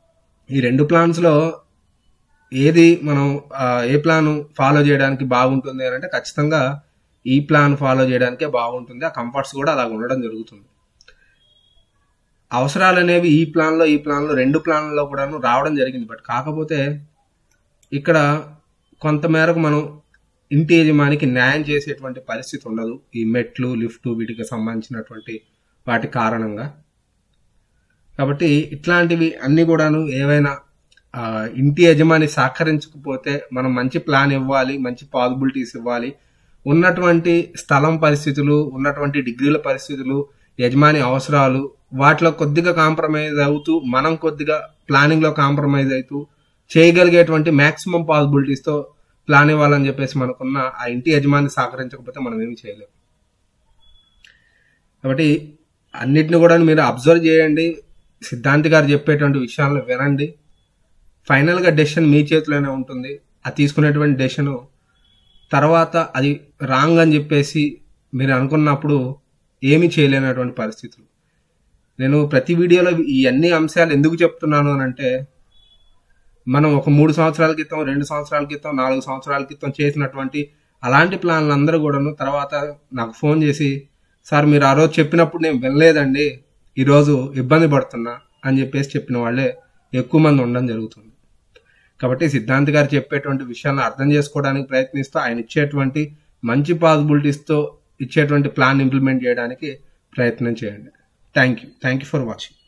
ఈ రెండు ప్లాన్స్లో ఏది మనం ఆ, ఏ ప్లాన్ ఫాలో చేయడానికి బాగుంటుంది అని అంటే ఖచ్చితంగా ఈ ప్లాన్ ఫాలో చేయడానికే బాగుంటుంది ఆ కంఫర్ట్స్ కూడా అలా ఉండడం జరుగుతుంది అవసరాలు అనేవి ఈ ప్లాన్లో ఈ ప్లాన్లో రెండు ప్లాన్లలో కూడాను రావడం జరిగింది బట్ కాకపోతే ఇక్కడ కొంత మేరకు మనం ఇంటి యజమానికి న్యాయం చేసేటువంటి పరిస్థితి ఉండదు ఈ మెట్లు లిఫ్ట్ వీటికి సంబంధించినటువంటి వాటి కారణంగా కాబట్టి ఇట్లాంటివి అన్ని కూడాను ఏవైనా ఆ, ఇంటి యజమాని సహకరించకపోతే మనం మంచి ప్లాన్ ఇవ్వాలి మంచి పాసిబిలిటీస్ ఇవ్వాలి ఉన్నటువంటి స్థలం పరిస్థితులు ఉన్నటువంటి డిగ్రీల పరిస్థితులు యజమాని అవసరాలు వాటిలో కొద్దిగా కాంప్రమైజ్ అవుతూ మనం కొద్దిగా ప్లానింగ్ లో కాంప్రమైజ్ అవుతూ చేయగలిగేటువంటి మాక్సిమం పాసిబిలిటీస్ తో ప్లాన్ ఇవ్వాలని చెప్పేసి మనకున్న ఆ ఇంటి యజమాని సహకరించకపోతే మనం ఏమి చేయలేం కాబట్టి అన్నిటిని కూడా మీరు అబ్జర్వ్ చేయండి సిద్ధాంతి గారు చెప్పేటువంటి విషయాలను వినండి ఫైనల్ గా డెసిషన్ మీ చేతిలోనే ఉంటుంది ఆ తీసుకునేటువంటి డెసిషన్ తర్వాత అది రాంగ్ అని చెప్పేసి మీరు అనుకున్నప్పుడు ఏమీ చేయలేనటువంటి పరిస్థితులు నేను ప్రతి వీడియోలో ఈ అన్ని అంశాలు ఎందుకు చెప్తున్నాను అని అంటే మనం ఒక మూడు సంవత్సరాల క్రితం రెండు సంవత్సరాల క్రితం నాలుగు సంవత్సరాల క్రితం చేసినటువంటి అలాంటి ప్లాన్లు అందరూ కూడాను తర్వాత నాకు ఫోన్ చేసి సార్ మీరు ఆ రోజు చెప్పినప్పుడు నేను వినలేదండి ఈరోజు ఇబ్బంది పడుతున్నా అని చెప్పేసి చెప్పిన వాళ్ళే ఎక్కువ మంది ఉండడం జరుగుతుంది కాబట్టి సిద్ధాంత్ గారు చెప్పేటువంటి విషయాలను అర్థం చేసుకోవడానికి ప్రయత్నిస్తూ ఆయన ఇచ్చేటువంటి మంచి పాసిబిలిటీస్తో ఇచ్చేటువంటి ప్లాన్ ఇంప్లిమెంట్ చేయడానికి ప్రయత్నం చేయండి thank you thank you for watching